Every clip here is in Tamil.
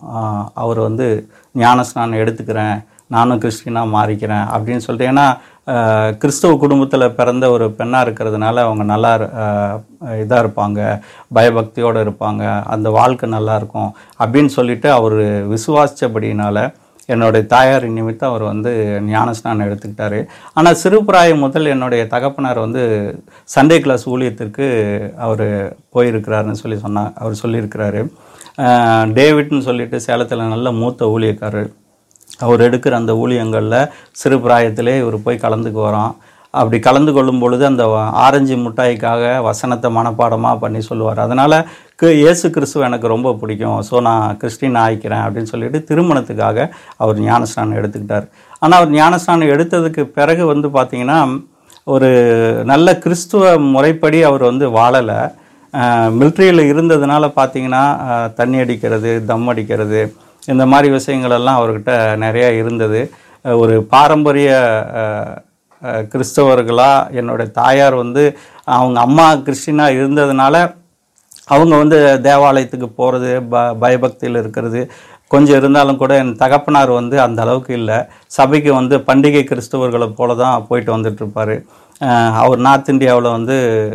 ஆஹ், அவர் வந்து ஞானஸ்நானம் எடுத்துக்கிறேன் நானும் கிறிஸ்டினாக மாறிக்கிறேன் அப்படின்னு சொல்லிட்டு ஏன்னா ஆஹ், கிறிஸ்தவ குடும்பத்தில் பிறந்த ஒரு பெண்ணாக இருக்கிறதுனால அவங்க நல்லா இதாக இருப்பாங்க பயபக்தியோடு இருப்பாங்க அந்த வாழ்க்கை நல்லா இருக்கும் அப்படின்னு சொல்லிட்டு அவர் விசுவாசித்தபடினால என்னுடைய தாயார் நிமித்தம் அவர் வந்து ஞானஸ்நானம் எடுத்துக்கிட்டாரு ஆனால் சிறுபிராயம் முதல் என்னுடைய தகப்பனார் வந்து சண்டே கிளாஸ் ஊழியத்திற்கு அவர் போயிருக்கிறாருன்னு சொல்லி சொன்னார் அவர் சொல்லியிருக்கிறாரு ஆஹ் டேவிட்னு சொல்லிட்டு சேலத்தில் நல்ல மூத்த ஊழியக்காரர் அவர் எடுக்கிற அந்த ஊழியங்களில் சிறு பிராயத்திலே இவர் போய் கலந்துக்கு வரோம் அப்படி கலந்து கொள்ளும் பொழுது அந்த வ- ஆரஞ்சு மிட்டாய்க்காக வசனத்தை மனப்பாடமாக பண்ணி சொல்லுவார் அதனால் கு இயேசு கிறிஸ்துவ எனக்கு ரொம்ப பிடிக்கும் ஸோ நான் கிறிஸ்டின் ஆயிக்கிறேன் அப்படின்னு சொல்லிட்டு திருமணத்துக்காக அவர் ஞானஸ்நானம் எடுத்துக்கிட்டார் ஆனால் அவர் ஞானஸ்நானம் எடுத்ததுக்கு பிறகு வந்து பார்த்திங்கன்னா ஒரு நல்ல கிறிஸ்துவ முறைப்படி அவர் வந்து வாழலை மிலிட்ரியில் இருந்ததுனால பார்த்தீங்கன்னா அஹ், தண்ணி அடிக்கிறது தம் அடிக்கிறது இந்த மாதிரி விஷயங்கள் எல்லாம் அவர்கிட்ட நிறைய இருந்தது அஹ், ஒரு பாரம்பரிய அஹ், அஹ், கிறிஸ்தவர்களா என்னுடைய தாயார் வந்து அவங்க அம்மா கிறிஸ்டினாக இருந்ததுனால அவங்க வந்து தேவாலயத்துக்கு போகிறது ப பயபக்தியில் இருக்கிறது கொஞ்சம் இருந்தாலும் கூட என் தகப்பனார் வந்து அந்த அளவுக்கு இல்லை சபைக்கு வந்து பண்டிகை கிறிஸ்தவர்களை போல தான் போயிட்டு வந்துட்டு இருப்பாரு அஹ் அவர் நார்த் இந்தியாவில் வந்து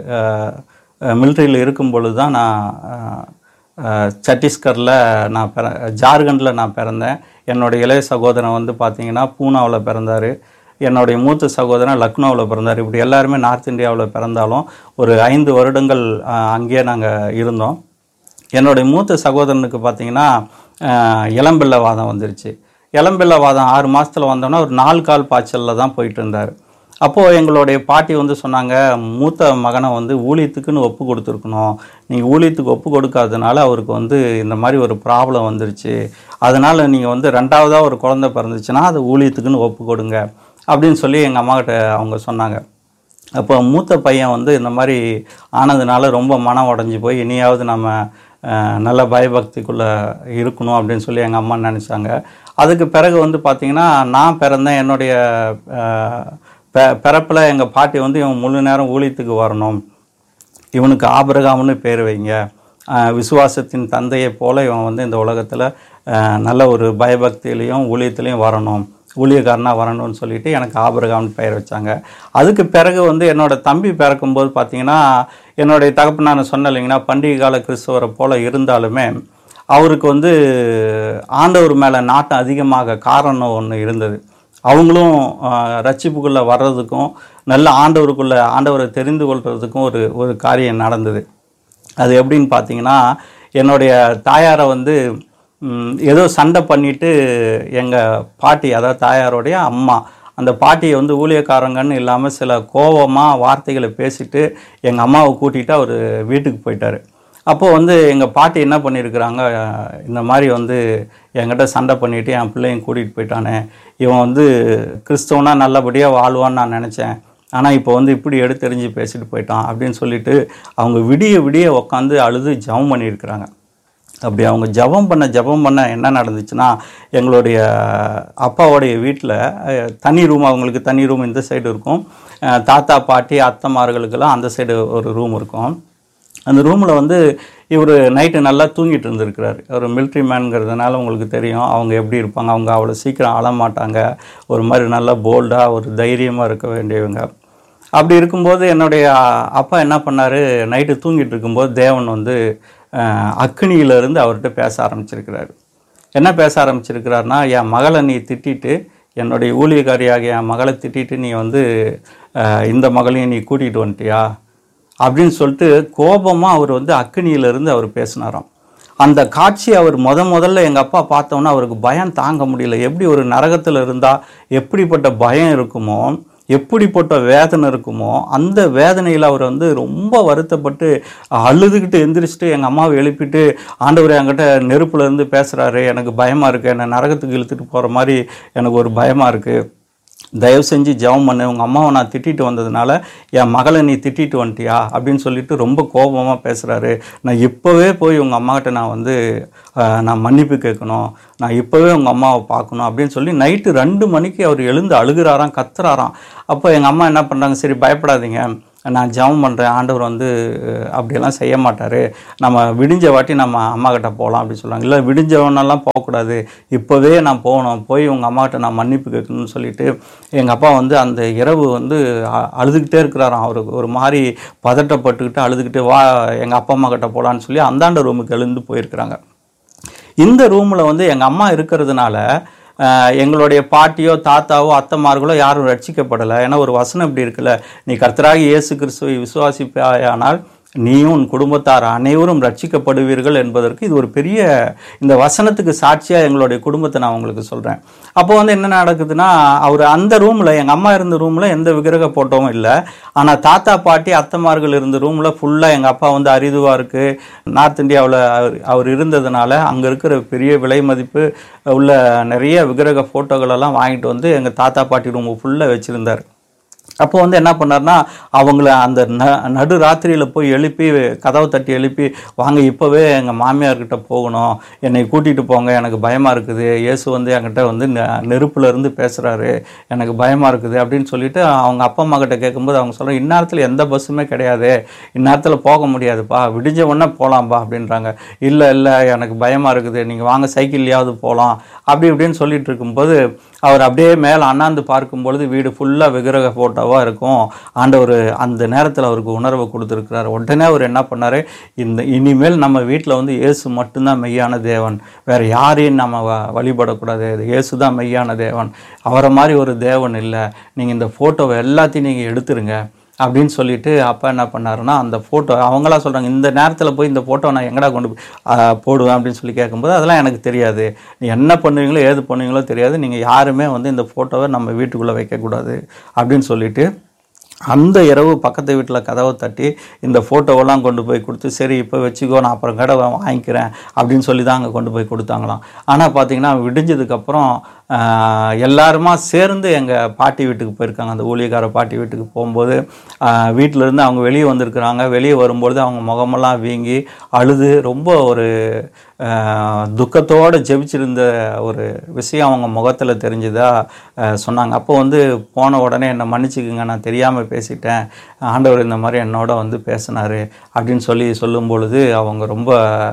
மிலிட்ரியில் இருக்கும் பொழுது தான் நான் அஹ், அஹ், சத்தீஸ்கரில் நான் பிற ஜார்க்கண்டில் நான் பிறந்தேன் என்னோட இளைய சகோதரன் வந்து பார்த்தீங்கன்னா பூனாவில் பிறந்தார் என்னுடைய மூத்த சகோதரன் லக்னோவில் பிறந்தார் இப்படி எல்லாருமே நார்த் இந்தியாவில் பிறந்தாலும் ஒரு ஐந்து வருடங்கள் அஹ், அங்கேயே நாங்கள் இருந்தோம் என்னுடைய மூத்த சகோதரனுக்கு பார்த்தீங்கன்னா அஹ், இளம்பிள்ளை வாதம் வந்துருச்சு இளம்பிள்ளை வாதம் ஆறு மாதத்தில் வந்தோன்னா ஒரு நாலு கால் பாய்ச்சலில் தான் போயிட்டு இருந்தார் அப்போது எங்களுடைய பாட்டி வந்து சொன்னாங்க மூத்த மகனை வந்து ஊழியத்துக்குன்னு ஒப்பு கொடுத்துருக்கணும் நீங்கள் ஊழியத்துக்கு ஒப்பு கொடுக்காதனால அவருக்கு வந்து இந்த மாதிரி ஒரு ப்ராப்ளம் வந்துருச்சு அதனால் நீங்கள் வந்து ரெண்டாவதாக ஒரு குழந்தை பிறந்துச்சுன்னா அது ஊழியத்துக்குன்னு ஒப்பு கொடுங்க அப்படின்னு சொல்லி எங்கள் அம்மாக்கிட்ட அவங்க சொன்னாங்க அப்போ மூத்த பையன் வந்து இந்த மாதிரி ஆனதுனால ரொம்ப மனம் உடஞ்சி போய் இனியாவது நம்ம அஹ், நல்ல பயபக்திக்குள்ளே இருக்கணும் அப்படின்னு சொல்லி எங்கள் அம்மா நினச்சாங்க அதுக்கு பிறகு வந்து பார்த்திங்கன்னா நான் பிறந்தேன் என்னுடைய அஹ், பெ பிறப்பில் எங்கள் பாட்டி வந்து இவன் முழு நேரம் ஊழியத்துக்கு வரணும் இவனுக்கு ஆபிரகாம்னு பேர் வைங்க அஹ் விசுவாசத்தின் தந்தையைப் போல இவன் வந்து இந்த உலகத்தில் நல்ல ஒரு பயபக்தியிலையும் ஊழியத்துலேயும் வரணும் ஊழியக்காரனாக வரணும்னு சொல்லிட்டு எனக்கு ஆபிரகாம்னு பெயர் வச்சாங்க அதுக்கு பிறகு வந்து என்னோட தம்பி பிறக்கும்போது பார்த்தீங்கன்னா என்னுடைய தகப்பு நான் சொன்னேன் இல்லைங்கன்னா பண்டிகை கால கிறிஸ்தவரை போல இருந்தாலுமே அவருக்கு வந்து ஆண்டவர் மேலே நாட்டம் அதிகமாக காரணம் ஒன்று இருந்தது அவங்களும் ஆஹ், ரட்சிப்புக்குள்ளே வர்றதுக்கும் நல்ல ஆண்டவருக்குள்ள ஆண்டவரை தெரிந்து கொள்றதுக்கும் ஒரு ஒரு காரியம் நடந்தது அது எப்படின்னு பார்த்தீங்கன்னா என்னுடைய தாயாரை வந்து ம், ஏதோ சண்டை பண்ணிட்டு எங்கள் பாட்டி அதாவது தாயாருடைய அம்மா அந்த பாட்டியை வந்து ஊழியக்காரங்கன்னு இல்லாமல் சில கோவமாக வார்த்தைகளை பேசிட்டு எங்கள் அம்மாவை கூட்டிகிட்டு அவர் வீட்டுக்கு போயிட்டார் அப்போது வந்து எங்கள் பாட்டி என்ன பண்ணியிருக்கிறாங்க அஹ், இந்த மாதிரி வந்து என்கிட்ட சண்டை பண்ணிவிட்டு என் பிள்ளையும் கூட்டிகிட்டு போயிட்டானே இவன் வந்து கிறிஸ்தவனா நல்லபடியாக வாழ்வான்னு நான் நினச்சேன் ஆனால் இப்போ வந்து இப்படி எடுத்தெறிஞ்சு பேசிட்டு போயிட்டான் அப்படின்னு சொல்லிட்டு அவங்க விடிய விடிய உட்காந்து அழுது ஜெபம் பண்ணியிருக்கிறாங்க அப்படி அவங்க ஜெபம் பண்ண ஜெபம் பண்ண என்ன நடந்துச்சுன்னா எங்களுடைய அப்பாவோடைய வீட்டில் தனி ரூம் அவங்களுக்கு தனி ரூம் இந்த சைடு இருக்கும் அஹ், தாத்தா பாட்டி அத்தைமார்களுக்கெல்லாம் அந்த சைடு ஒரு ரூம் இருக்கும் அந்த ரூமில் வந்து இவர் நைட்டு நல்லா தூங்கிட்டு இருந்திருக்கிறார் ஒரு மிலிட்ரி மேனுங்கிறதுனால உங்களுக்கு தெரியும் அவங்க எப்படி இருப்பாங்க அவங்க அவ்வளோ சீக்கிரம் அழ மாட்டாங்க ஒரு மாதிரி நல்லா போல்டாக ஒரு தைரியமாக இருக்க வேண்டியவங்க அப்படி இருக்கும்போது என்னுடைய அப்பா என்ன பண்ணார் நைட்டு தூங்கிட்டு இருக்கும்போது தேவன் வந்து அஹ், அக்கினியிலிருந்து அவர்கிட்ட பேச ஆரம்பிச்சிருக்கிறாரு என்ன பேச ஆரம்பிச்சிருக்கிறாருன்னா என் மகளை நீ திட்டிட்டு என்னுடைய ஊழியக்காரியாக என் மகளை திட்டிட்டு நீ வந்து அஹ், இந்த மகளையும் நீ கூட்டிகிட்டு வந்துட்டியா அப்படின்னு சொல்லிட்டு கோபமாக அவர் வந்து அக்கினியிலிருந்து அவர் பேசினாராம் அந்த காட்சி அவர் முத முதல்ல எங்கள் அப்பா பார்த்தோன்னா அவருக்கு பயம் தாங்க முடியல எப்படி ஒரு நரகத்தில் இருந்தால் எப்படிப்பட்ட பயம் இருக்குமோ எப்படிப்பட்ட வேதனை இருக்குமோ அந்த வேதனையில் அவர் வந்து ரொம்ப வருத்தப்பட்டு அழுதுகிட்டு எந்திரிச்சிட்டு எங்கள் அம்மாவை எழுப்பிட்டு ஆண்டவர் என்கிட்ட நெருப்புல இருந்து பேசுகிறாரு எனக்கு பயமாக இருக்குது என்னை நரகத்துக்கு இழுத்துட்டு போகிற மாதிரி எனக்கு ஒரு பயமாக இருக்குது தயவு செஞ்சு ஜெபம் பண்ணு உங்கள் அம்மாவை நான் திட்டிட்டு வந்ததுனால என் மகளை நீ திட்டிட்டு வந்துட்டியா அப்படின்னு சொல்லிட்டு ரொம்ப கோபமாக பேசுகிறாரு நான் இப்போவே போய் உங்கள் அம்மாகிட்ட நான் வந்து ஆஹ், நான் மன்னிப்பு கேட்கணும் நான் இப்போவே உங்கள் அம்மாவை பார்க்கணும் அப்படின்னு சொல்லி நைட்டு ரெண்டு மணிக்கு அவர் எழுந்து அழுகிறாராம் கத்துறாராம் அப்போ எங்கள் அம்மா என்ன பண்ணுறாங்க சரி பயப்படாதீங்க நான் ஜெபம் பண்ணுறேன் ஆண்டவர் வந்து அஹ், அப்படியெல்லாம் செய்ய மாட்டார் நம்ம விடிஞ்ச வாட்டி நம்ம அம்மா கிட்ட போகலாம் அப்படின்னு சொல்லுவாங்க இல்லை விடிஞ்சவனெல்லாம் போகக்கூடாது இப்போவே நான் போகணும் போய் உங்கள் அம்மா கிட்ட நான் மன்னிப்பு கேட்கணும்னு சொல்லிட்டு எங்கள் அப்பா வந்து அந்த இரவு வந்து அ- அழுதுகிட்டே இருக்கிறாராம் அவருக்கு ஒரு மாதிரி பதட்டப்பட்டுக்கிட்டு அழுதுகிட்டு வா எங்கள் அப்பா அம்மா கிட்ட போகலான்னு சொல்லி அந்தாண்ட ரூமுக்கு எழுந்து போயிருக்கிறாங்க இந்த ரூமில் வந்து எங்கள் அம்மா இருக்கிறதுனால அஹ், எங்களுடைய பாட்டியோ தாத்தாவோ அத்தைமார்களோ யாரும் ரட்சிக்கப்படலை ஏன்னா ஒரு வசனம் இப்படி இருக்குல்ல நீ கர்த்தராகி இயேசு கிறிஸ்துவை விசுவாசிப்பாயானால் நீயும் உன் குடும்பத்தார் அனைவரும் ரட்சிக்கப்படுவீர்கள் என்பதற்கு இது ஒரு பெரிய இந்த வசனத்துக்கு சாட்சியாக எங்களுடைய குடும்பத்தை நான் உங்களுக்கு சொல்கிறேன் அப்போ வந்து என்ன நடக்குதுன்னா அவர் அந்த ரூமில் எங்கள் அம்மா இருந்த ரூமில் எந்த விக்கிரக போட்டோவும் இல்லை ஆனால் தாத்தா பாட்டி அத்தைமார்கள் இருந்த ரூமில் ஃபுல்லாக எங்கள் அப்பா வந்து அரிதுவாக இருக்குது நார்த் இந்தியாவில் அவர் அவர் இருந்ததுனால அங்கே இருக்கிற பெரிய விலை மதிப்பு உள்ள நிறைய விக்கிரக ஃபோட்டோகளெல்லாம் வாங்கிட்டு வந்து எங்கள் தாத்தா பாட்டி ரூம் ஃபுல்லாக வச்சுருந்தார் அப்போ வந்து என்ன பண்ணார்னா அவங்கள அந்த ந நடு ராத்திரியில் போய் எழுப்பி கதவை தட்டி எழுப்பி வாங்க இப்போவே எங்கள் மாமியார்கிட்ட போகணும் என்னை கூட்டிகிட்டு போங்க எனக்கு பயமாக இருக்குது இயேசு வந்து என்கிட்ட வந்து நெ நெருப்புல இருந்து பேசுகிறாரு எனக்கு பயமாக இருக்குது அப்படின்னு சொல்லிட்டு அவங்க அப்பா அம்மா கிட்ட கேட்கும்போது அவங்க சொல்கிறாங்க இந்நேரத்தில் எந்த பஸ்ஸுமே கிடையாது இந்நேரத்தில் போக முடியாதுப்பா விடிஞ்ச உடனே போகலாம்ப்பா அப்படின்றாங்க இல்லை இல்லை எனக்கு பயமாக இருக்குது நீங்கள் வாங்க சைக்கிள்லையாவது போகலாம் அப்படி இப்படின்னு சொல்லிட்டு இருக்கும்போது அவர் அப்படியே மேலே அண்ணாந்து பார்க்கும் பொழுது வீடு ஃபுல்லாக விக்கிரக ஃபோட்டோவாக இருக்கும் ஆண்டவர் அந்த நேரத்தில் அவருக்கு உணர்வை கொடுத்துருக்கிறார் உடனே அவர் என்ன பண்ணார் இந்த இனிமேல் நம்ம வீட்டில் வந்து இயேசு மட்டும்தான் மெய்யான தேவன் வேறு யாரையும் நம்ம வ- வழிபடக்கூடாது இயேசு தான் மெய்யான தேவன் அவரை மாதிரி ஒரு தேவன் இல்லை நீங்கள் இந்த ஃபோட்டோவை எல்லாத்தையும் நீங்கள் எடுத்துருங்க அப்படின்னு சொல்லிட்டு அப்பா என்ன பண்ணாருன்னா அந்த ஃபோட்டோ அவங்களா சொல்கிறாங்க இந்த நேரத்தில் போய் இந்த ஃபோட்டோ நான் எங்கடா கொண்டு போய் ஆ, போடுவேன் அப்படின்னு சொல்லி கேட்கும்போது அதெல்லாம் எனக்கு தெரியாது நீ என்ன பண்ணுவீங்களோ ஏது பண்ணுவீங்களோ தெரியாது நீங்கள் யாருமே வந்து இந்த ஃபோட்டோவை நம்ம வீட்டுக்குள்ளே வைக்கக்கூடாது அப்படின்னு சொல்லிட்டு அந்த இரவு பக்கத்து வீட்டில் கதவை தட்டி இந்த ஃபோட்டோவெல்லாம் கொண்டு போய் கொடுத்து சரி இப்போ வச்சுக்கோ நான் அப்புறம் கடை வாங்கிக்கிறேன் அப்படின்னு சொல்லி தான் அங்கே கொண்டு போய் கொடுத்தாங்களாம் ஆனால் பார்த்தீங்கன்னா விடிஞ்சதுக்கப்புறம் ஆஹ், எல்லாருமா சேர்ந்து எங்கள் பாட்டி வீட்டுக்கு போயிருக்காங்க அந்த ஊழியக்கார பாட்டி வீட்டுக்கு போகும்போது ஆஹ், வீட்டில இருந்து அவங்க வெளியே வந்திருக்கிறாங்க வெளியே வரும்பொழுது அவங்க முகமெல்லாம் வீங்கி அழுது ரொம்ப ஒரு ஆஹ், துக்கத்தோடு ஜெபிச்சிருந்த ஒரு விஷயம் அவங்க முகத்தில் தெரிஞ்சுதா ஆஹ், சொன்னாங்க அப்போ வந்து போன உடனே என்னை மன்னிச்சுக்குங்க நான் தெரியாமல் பேசிட்டேன் ஆண்டவர் இந்த மாதிரி என்னோட வந்து பேசினாரு அப்படின்னு சொல்லி சொல்லும் பொழுது அவங்க ரொம்ப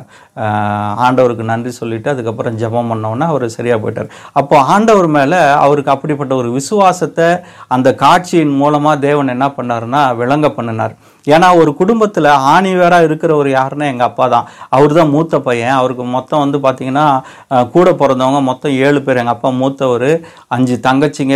ஆஹ், ஆண்டவருக்கு நன்றி சொல்லிட்டு அதுக்கப்புறம் ஜெபம் பண்ணோன்னே அவர் சரியாக போயிட்டார் அப்போ ஆண்டவர் மேலே அவருக்கு அப்படிப்பட்ட ஒரு விசுவாசத்தை அந்த காட்சியின் மூலமாக தேவன் என்ன பண்ணாருன்னா விளங்க பண்ணினார் ஏன்னா ஒரு குடும்பத்தில் ஆணிவேராக இருக்கிறவர் யாருன்னா எங்கள் அப்பா தான் அவர் தான் மூத்த பையன் அவருக்கு மொத்தம் வந்து பார்த்தீங்கன்னா அஹ், கூட பிறந்தவங்க மொத்தம் ஏழு பேர் எங்கள் அப்பா மூத்தவர் அஞ்சு தங்கச்சிங்க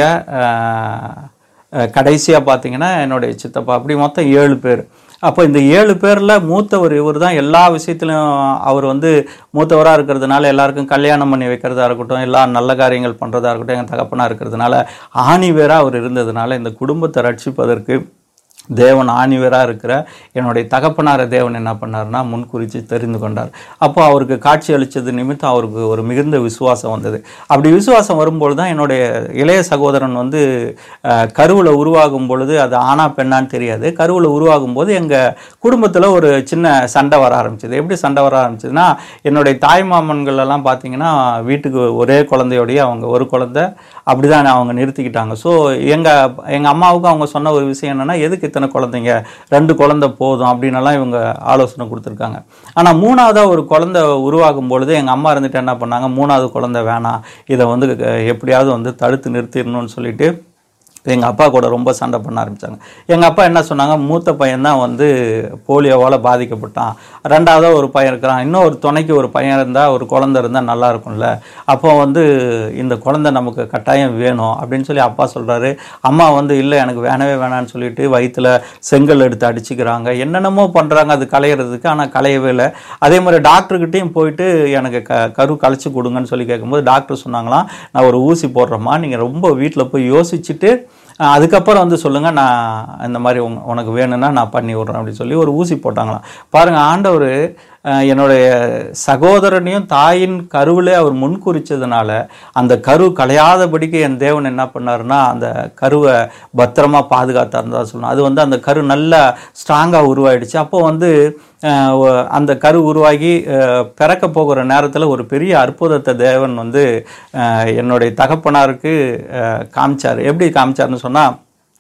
கடைசியாக பார்த்தீங்கன்னா என்னுடைய சித்தப்பா அப்படி மொத்தம் ஏழு பேர் அப்போ இந்த ஏழு பேரில் மூத்தவர் இவர் தான் எல்லா விஷயத்திலும் அவர் வந்து மூத்தவராக இருக்கிறதுனால எல்லாருக்கும் கல்யாணம் பண்ணி வைக்கிறதா இருக்கட்டும் எல்லா நல்ல காரியங்கள் பண்ணுறதா இருக்கட்டும் எங்கள் தகப்பனாக இருக்கிறதுனால ஆணிவேராக அவர் இருந்ததுனால இந்த குடும்பத்தை ரட்சிப்பதற்கு தேவன் ஆணிவராக இருக்கிற என்னுடைய தகப்பனார தேவன் என்ன பண்ணார்னா முன்குறித்து தெரிந்து கொண்டார் அப்போ அவருக்கு காட்சி அளித்தது நிமித்தம் அவருக்கு ஒரு மிகுந்த விசுவாசம் வந்தது அப்படி விசுவாசம் வரும்பொழுது தான் என்னுடைய இளைய சகோதரன் வந்து கருவில் உருவாகும் பொழுது அது ஆனா பெண்ணான்னு தெரியாது கருவில் உருவாகும் போது எங்கள் குடும்பத்தில் ஒரு சின்ன சண்டை வர ஆரம்பிச்சது எப்படி சண்டை வர ஆரம்பிச்சதுன்னா என்னுடைய தாய் மாமன்கள் எல்லாம் பார்த்தீங்கன்னா வீட்டுக்கு ஒரே குழந்தையோடய அவங்க ஒரு குழந்தை அப்படி தான் அவங்க நிறுத்திக்கிட்டாங்க ஸோ எங்கள் எங்கள் அம்மாவுக்கு அவங்க சொன்ன ஒரு விஷயம் என்னென்னா எதுக்கு இத்தனை குழந்தைங்க ரெண்டு குழந்தை போதும் அப்படின்னலாம் இவங்க ஆலோசனை கொடுத்துருக்காங்க ஆனால் மூணாவதாக ஒரு குழந்தை உருவாகும் பொழுது எங்கள் அம்மா இருந்துட்டு என்ன பண்ணாங்க மூணாவது குழந்தை வேணாம் இதை வந்து அஹ், எப்படியாவது வந்து தடுத்து நிறுத்திடணும்னு சொல்லிட்டு எங்கள் அப்பா கூட ரொம்ப சண்டை பண்ண ஆரம்பித்தாங்க எங்கள் அப்பா என்ன சொன்னாங்க மூத்த பையன் தான் வந்து போலியோவால் பாதிக்கப்பட்டான் ரெண்டாவதாக ஒரு பையன் இருக்கிறான் இன்னும் ஒரு துணைக்கு ஒரு பையன் இருந்தால் ஒரு குழந்தை இருந்தால் நல்லா இருக்கும்ல அப்போ வந்து இந்த குழந்தை நமக்கு கட்டாயம் வேணும் அப்படின்னு சொல்லி அப்பா சொல்கிறாரு அம்மா வந்து இல்லை எனக்கு வேணவே வேணான்னு சொல்லிட்டு வயித்துல செங்கல் எடுத்து அடிச்சுக்கிறாங்க என்னென்னமோ பண்ணுறாங்க அது களையிறதுக்கு ஆனால் களையவே இல்லை அதே மாதிரி டாக்டர்கிட்டையும் போயிட்டு எனக்கு க கரு கழிச்சு கொடுங்கன்னு சொல்லி கேட்கும்போது டாக்டர் சொன்னாங்களாம் நான் ஒரு ஊசி போடுறேம்மா நீங்கள் ரொம்ப வீட்டில் போய் யோசிச்சுட்டு அஹ், அதுக்கப்புறம் வந்து சொல்லுங்கள் நான் இந்த மாதிரி உங்க உனக்கு வேணும்னா நான் பண்ணி விட்றேன் அப்படின்னு சொல்லி ஒரு ஊசி போட்டாங்களாம் பாருங்கள் ஆண்டவர் அஹ், என்னுடைய சகோதரனையும் தாயின் கருவிலே அவர் முன்குறிச்சதுனால அந்த கரு கலையாதபடிக்கு என் தேவன் என்ன பண்ணாருன்னா அந்த கருவை பத்திரமா பாதுகாத்தாருன்னு தான் சொல்லணும் அது வந்து அந்த கரு நல்லா ஸ்ட்ராங்காக உருவாயிடுச்சு அப்போ வந்து அஹ், ஒ- அந்த கரு உருவாகி அஹ், பிறக்க போகிற நேரத்தில் ஒரு பெரிய அற்புதத்தை தேவன் வந்து அஹ், என்னுடைய தகப்பனாருக்கு அஹ், காமிச்சார் எப்படி காமிச்சாருன்னு சொன்னால்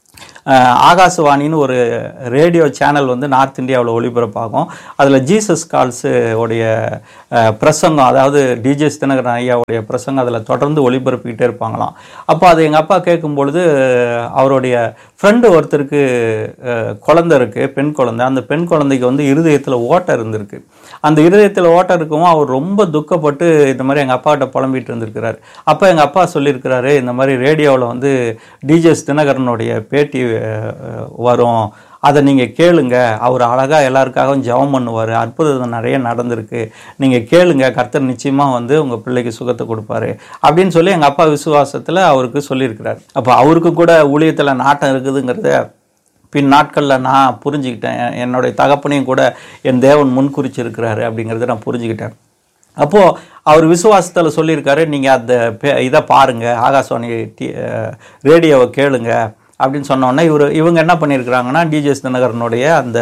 அஹ், ஆகாசவாணின்னு ஒரு ரேடியோ சேனல் வந்து நார்த் இந்தியாவில் ஒளிபரப்பாகும் அதில் ஜீசஸ் கால்ஸு உடைய அஹ், பிரசங்கம் அதாவது டிஜேஸ் தினகரன் ஐயாவுடைய பிரசங்கம் அதில் தொடர்ந்து ஒளிபரப்பிக்கிட்டே இருப்பாங்களாம் அப்போ அது எங்கள் அப்பா கேட்கும் பொழுது அவருடைய ஃப்ரெண்டு ஒருத்தருக்கு அஹ், குழந்தை இருக்குது பெண் குழந்தை அந்த பெண் குழந்தைக்கு வந்து இருதயத்தில் ஓட்டை இருந்திருக்கு அந்த இருதயத்தில் ஓட்டை இருக்கவும் அவர் ரொம்ப துக்கப்பட்டு இந்த மாதிரி எங்கள் அப்பாகிட்ட புலம்பிட்டு இருந்திருக்கிறார் அப்போ எங்கள் அப்பா சொல்லியிருக்கிறாரு இந்த மாதிரி ரேடியோவில் வந்து டிஜேஸ் தினகரனுடைய பேட்டி அஹ், வரும் அதை நீங்கள் கேளுங்க அவர் அழகாக எல்லாருக்காகவும் ஜெபம் பண்ணுவார் அற்புதம் நிறைய நடந்திருக்கு நீங்கள் கேளுங்க கர்த்தர் நிச்சயமாக வந்து உங்கள் பிள்ளைக்கு சுகத்தை கொடுப்பாரு அப்படின்னு சொல்லி எங்கள் அப்பா விசுவாசத்தில் அவருக்கு சொல்லியிருக்கிறார் அப்போ அவருக்கு கூட ஊழியத்தில் நாட்டம் இருக்குதுங்கிறத பின் நாட்களில் நான் புரிஞ்சுக்கிட்டேன் எ- என்னுடைய தகப்பனையும் கூட என் தேவன் முன்குறிச்சிருக்கிறாரு அப்படிங்கிறத நான் புரிஞ்சுக்கிட்டேன் அப்போது அவர் விசுவாசத்தில் சொல்லியிருக்காரு நீங்கள் அந்த பே- இதை பாருங்கள் ஆகாசவாணி டி ரேடியோவை கேளுங்க அப்படின்னு சொன்ன உடனே இவர் இவங்க என்ன பண்ணியிருக்கிறாங்கன்னா டிஜிஎஸ் தினகரனுடைய அந்த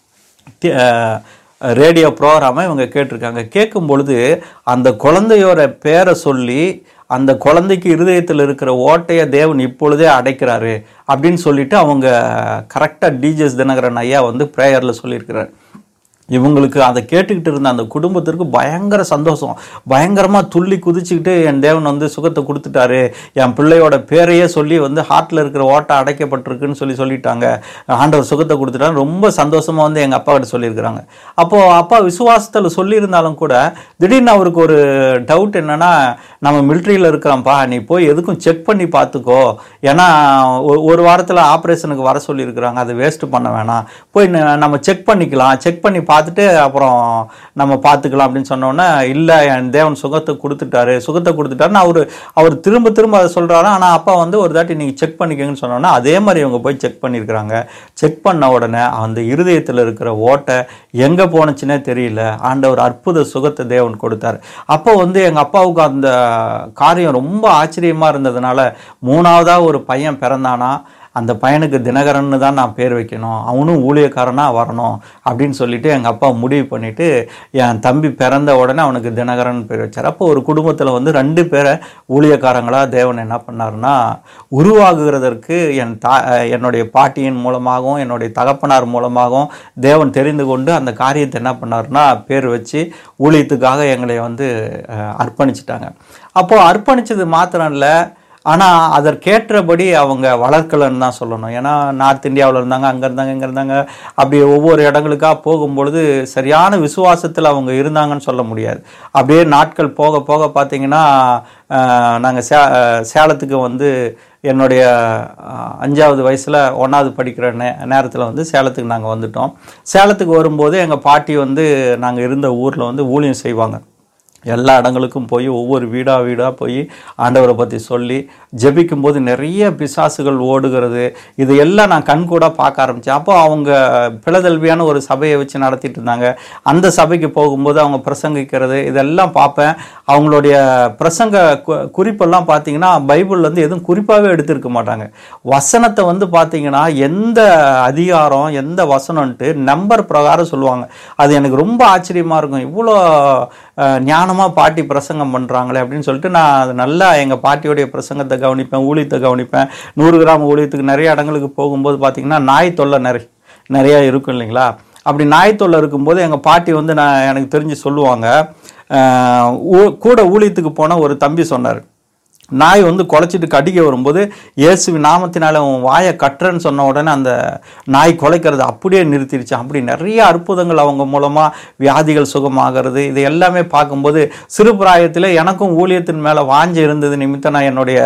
டி- அஹ், ரேடியோ ப்ரோக்ராமை இவங்க கேட்டிருக்காங்க கேட்கும் பொழுது அந்த குழந்தையோட பேரை சொல்லி அந்த குழந்தைக்கு இருதயத்தில் இருக்கிற ஓட்டையை தேவன் இப்பொழுதே அடைக்கிறாரு அப்படின்னு சொல்லிட்டு அவங்க கரெக்டாக டிஜிஎஸ் தினகரன் ஐயா வந்து ப்ரேயரில் சொல்லியிருக்கிறார் இவங்களுக்கு அதை கேட்டுக்கிட்டு இருந்த அந்த குடும்பத்திற்கு பயங்கர சந்தோஷம் பயங்கரமாக துள்ளி குதிச்சுக்கிட்டு என் தேவன் வந்து சுகத்தை கொடுத்துட்டாரு என் பிள்ளையோட பேரையே சொல்லி வந்து ஹார்ட்டில் இருக்கிற ஓட்டை அடைக்கப்பட்டிருக்குன்னு சொல்லி சொல்லிட்டாங்க ஆண்டவர் சுகத்தை கொடுத்துட்டாரு ரொம்ப சந்தோஷமாக வந்து எங்கள் அப்பா கிட்ட சொல்லியிருக்கிறாங்க அப்போது அப்பா விசுவாசத்தில் சொல்லியிருந்தாலும் கூட திடீர்னு அவருக்கு ஒரு டவுட் என்னன்னா நம்ம மிலிட்ரியில் இருக்கிறோம்ப்பா நீ போய் எதுக்கும் செக் பண்ணி பார்த்துக்கோ ஏன்னா ஒ- ஒரு வாரத்தில் ஆப்ரேஷனுக்கு வர சொல்லியிருக்கிறாங்க அதை வேஸ்ட் பண்ண வேணாம் போய் ந- நம்ம செக் பண்ணிக்கலாம் செக் பண்ணி பார்த்துட்டு அப்புறம் நம்ம பார்த்துக்கலாம் அப்படின்னு சொன்னோன்னே இல்லை என் தேவன் சுகத்தை கொடுத்துட்டாரு சுகத்தை கொடுத்துட்டாருன்னு அவர் அவர் திரும்ப திரும்ப அதை சொல்கிறாரு ஆனால் அப்பா வந்து ஒரு தாட்டி நீங்கள் செக் பண்ணிக்கங்கன்னு சொன்னோன்னா அதே மாதிரி இவங்க போய் செக் பண்ணியிருக்கிறாங்க செக் பண்ண உடனே அந்த இருதயத்தில் இருக்கிற ஓட்டை எங்கே போனுச்சுன்னே தெரியல ஆண்டவர் அற்புத சுகத்தை தேவன் கொடுத்தார் அப்போ வந்து எங்கள் அப்பாவுக்கு அந்த காரியம் ரொம்ப ஆச்சரியமாக இருந்ததுனால மூணாவதாக ஒரு பையன் பிறந்தானா அந்த பையனுக்கு தினகரன்னு தான் நான் பேர் வைக்கணும் அவனும் ஊழியக்காரனாக வரணும் அப்படின்னு சொல்லிட்டு எங்கள் அப்பா முடிவு பண்ணிட்டு என் தம்பி பிறந்த உடனே அவனுக்கு தினகரன் பேர் வச்சார் அப்போ ஒரு குடும்பத்தில் வந்து ரெண்டு பேரை ஊழியக்காரங்களாக தேவன் என்ன பண்ணாருன்னா உருவாகுகிறதற்கு என் தா என்னுடைய பாட்டியின் மூலமாகவும் என்னுடைய தகப்பனார் மூலமாகவும் தேவன் தெரிந்து கொண்டு அந்த காரியத்தை என்ன பண்ணாருன்னா பேர் வச்சு ஊழியத்துக்காக எங்களை வந்து அஹ், அர்ப்பணிச்சிட்டாங்க அப்போது அர்ப்பணிச்சது மாத்திரம் இல்லை ஆனால் அதற்கேற்றபடி அவங்க வளர்க்கலன்னு தான் சொல்லணும் ஏன்னா நார்த் இந்தியாவில் இருந்தாங்க அங்கே இருந்தாங்க இங்கே இருந்தாங்க அப்படி ஒவ்வொரு இடங்களுக்காக போகும்பொழுது சரியான விசுவாசத்தில் அவங்க இருந்தாங்கன்னு சொல்ல முடியாது அப்படியே நாட்கள் போக போக பார்த்தீங்கன்னா நாங்கள் சே அஹ், சேலத்துக்கு வந்து என்னுடைய அஹ், அஞ்சாவது வயசில் ஒன்றாவது படிக்கிற நே நேரத்தில் வந்து சேலத்துக்கு நாங்கள் வந்துட்டோம் சேலத்துக்கு வரும்போது எங்கள் பாட்டி வந்து நாங்கள் இருந்த ஊரில் வந்து ஊழியம் செய்வாங்க எல்லா இடங்களுக்கும் போய் ஒவ்வொரு வீடாக வீடாக போய் ஆண்டவரை பற்றி சொல்லி ஜெபிக்கும் போது நிறைய பிசாசுகள் ஓடுகிறது இது எல்லாம் நான் கண் கூட பார்க்க ஆரம்பித்தேன் அப்போ அவங்க பிளதல்வியான ஒரு சபையை வச்சு நடத்திட்டு இருந்தாங்க அந்த சபைக்கு போகும்போது அவங்க பிரசங்கிக்கிறது இதெல்லாம் பார்ப்பேன் அவங்களுடைய பிரசங்க கு- குறிப்பெல்லாம் பார்த்தீங்கன்னா பைபிள்லேருந்து எதுவும் குறிப்பாகவே எடுத்திருக்க மாட்டாங்க வசனத்தை வந்து பார்த்தீங்கன்னா எந்த அதிகாரம் எந்த வசனம்ன்ட்டு நம்பர் பிரகாரம் சொல்லுவாங்க அது எனக்கு ரொம்ப ஆச்சரியமாக இருக்கும் இவ்வளோ ஞானமாக பாட்டி பிரசங்கம் பண்ணுறாங்களே அப்படின்னு சொல்லிட்டு நான் அது நல்லா எங்கள் பாட்டியோடைய பிரசங்கத்தை கவனிப்பேன் ஊழியத்தை கவனிப்பேன் நூறு கிராம் ஊழியத்துக்கு நிறைய இடங்களுக்கு போகும்போது பார்த்தீங்கன்னா நாய் தொல்லை நிறைய நிறையா இருக்கும் இல்லைங்களா அப்படி நாய் தொல்லை இருக்கும்போது எங்கள் பாட்டி வந்து நான் எனக்கு தெரிஞ்சு சொல்லுவாங்க அஹ், ஊ- கூட ஊழியத்துக்கு போன ஒரு தம்பி சொன்னார் நாய் வந்து குலைச்சிட்டு கடிக்க வரும்போது இயேசுவின் நாமத்தினால உன் வாயை கட்டுறேன்னு சொன்ன உடனே அந்த நாய் குலைக்கிறது அப்படியே நிறுத்திடுச்சு அப்படி நிறைய அற்புதங்கள் அவங்க மூலமாக வியாதிகள் சுகமாகிறது இது எல்லாமே பார்க்கும்போது சிறு பிராயத்தில் எனக்கும் ஊழியத்தின் மேலே வாஞ்ச இருந்தது நிமித்தம் நான் என்னுடைய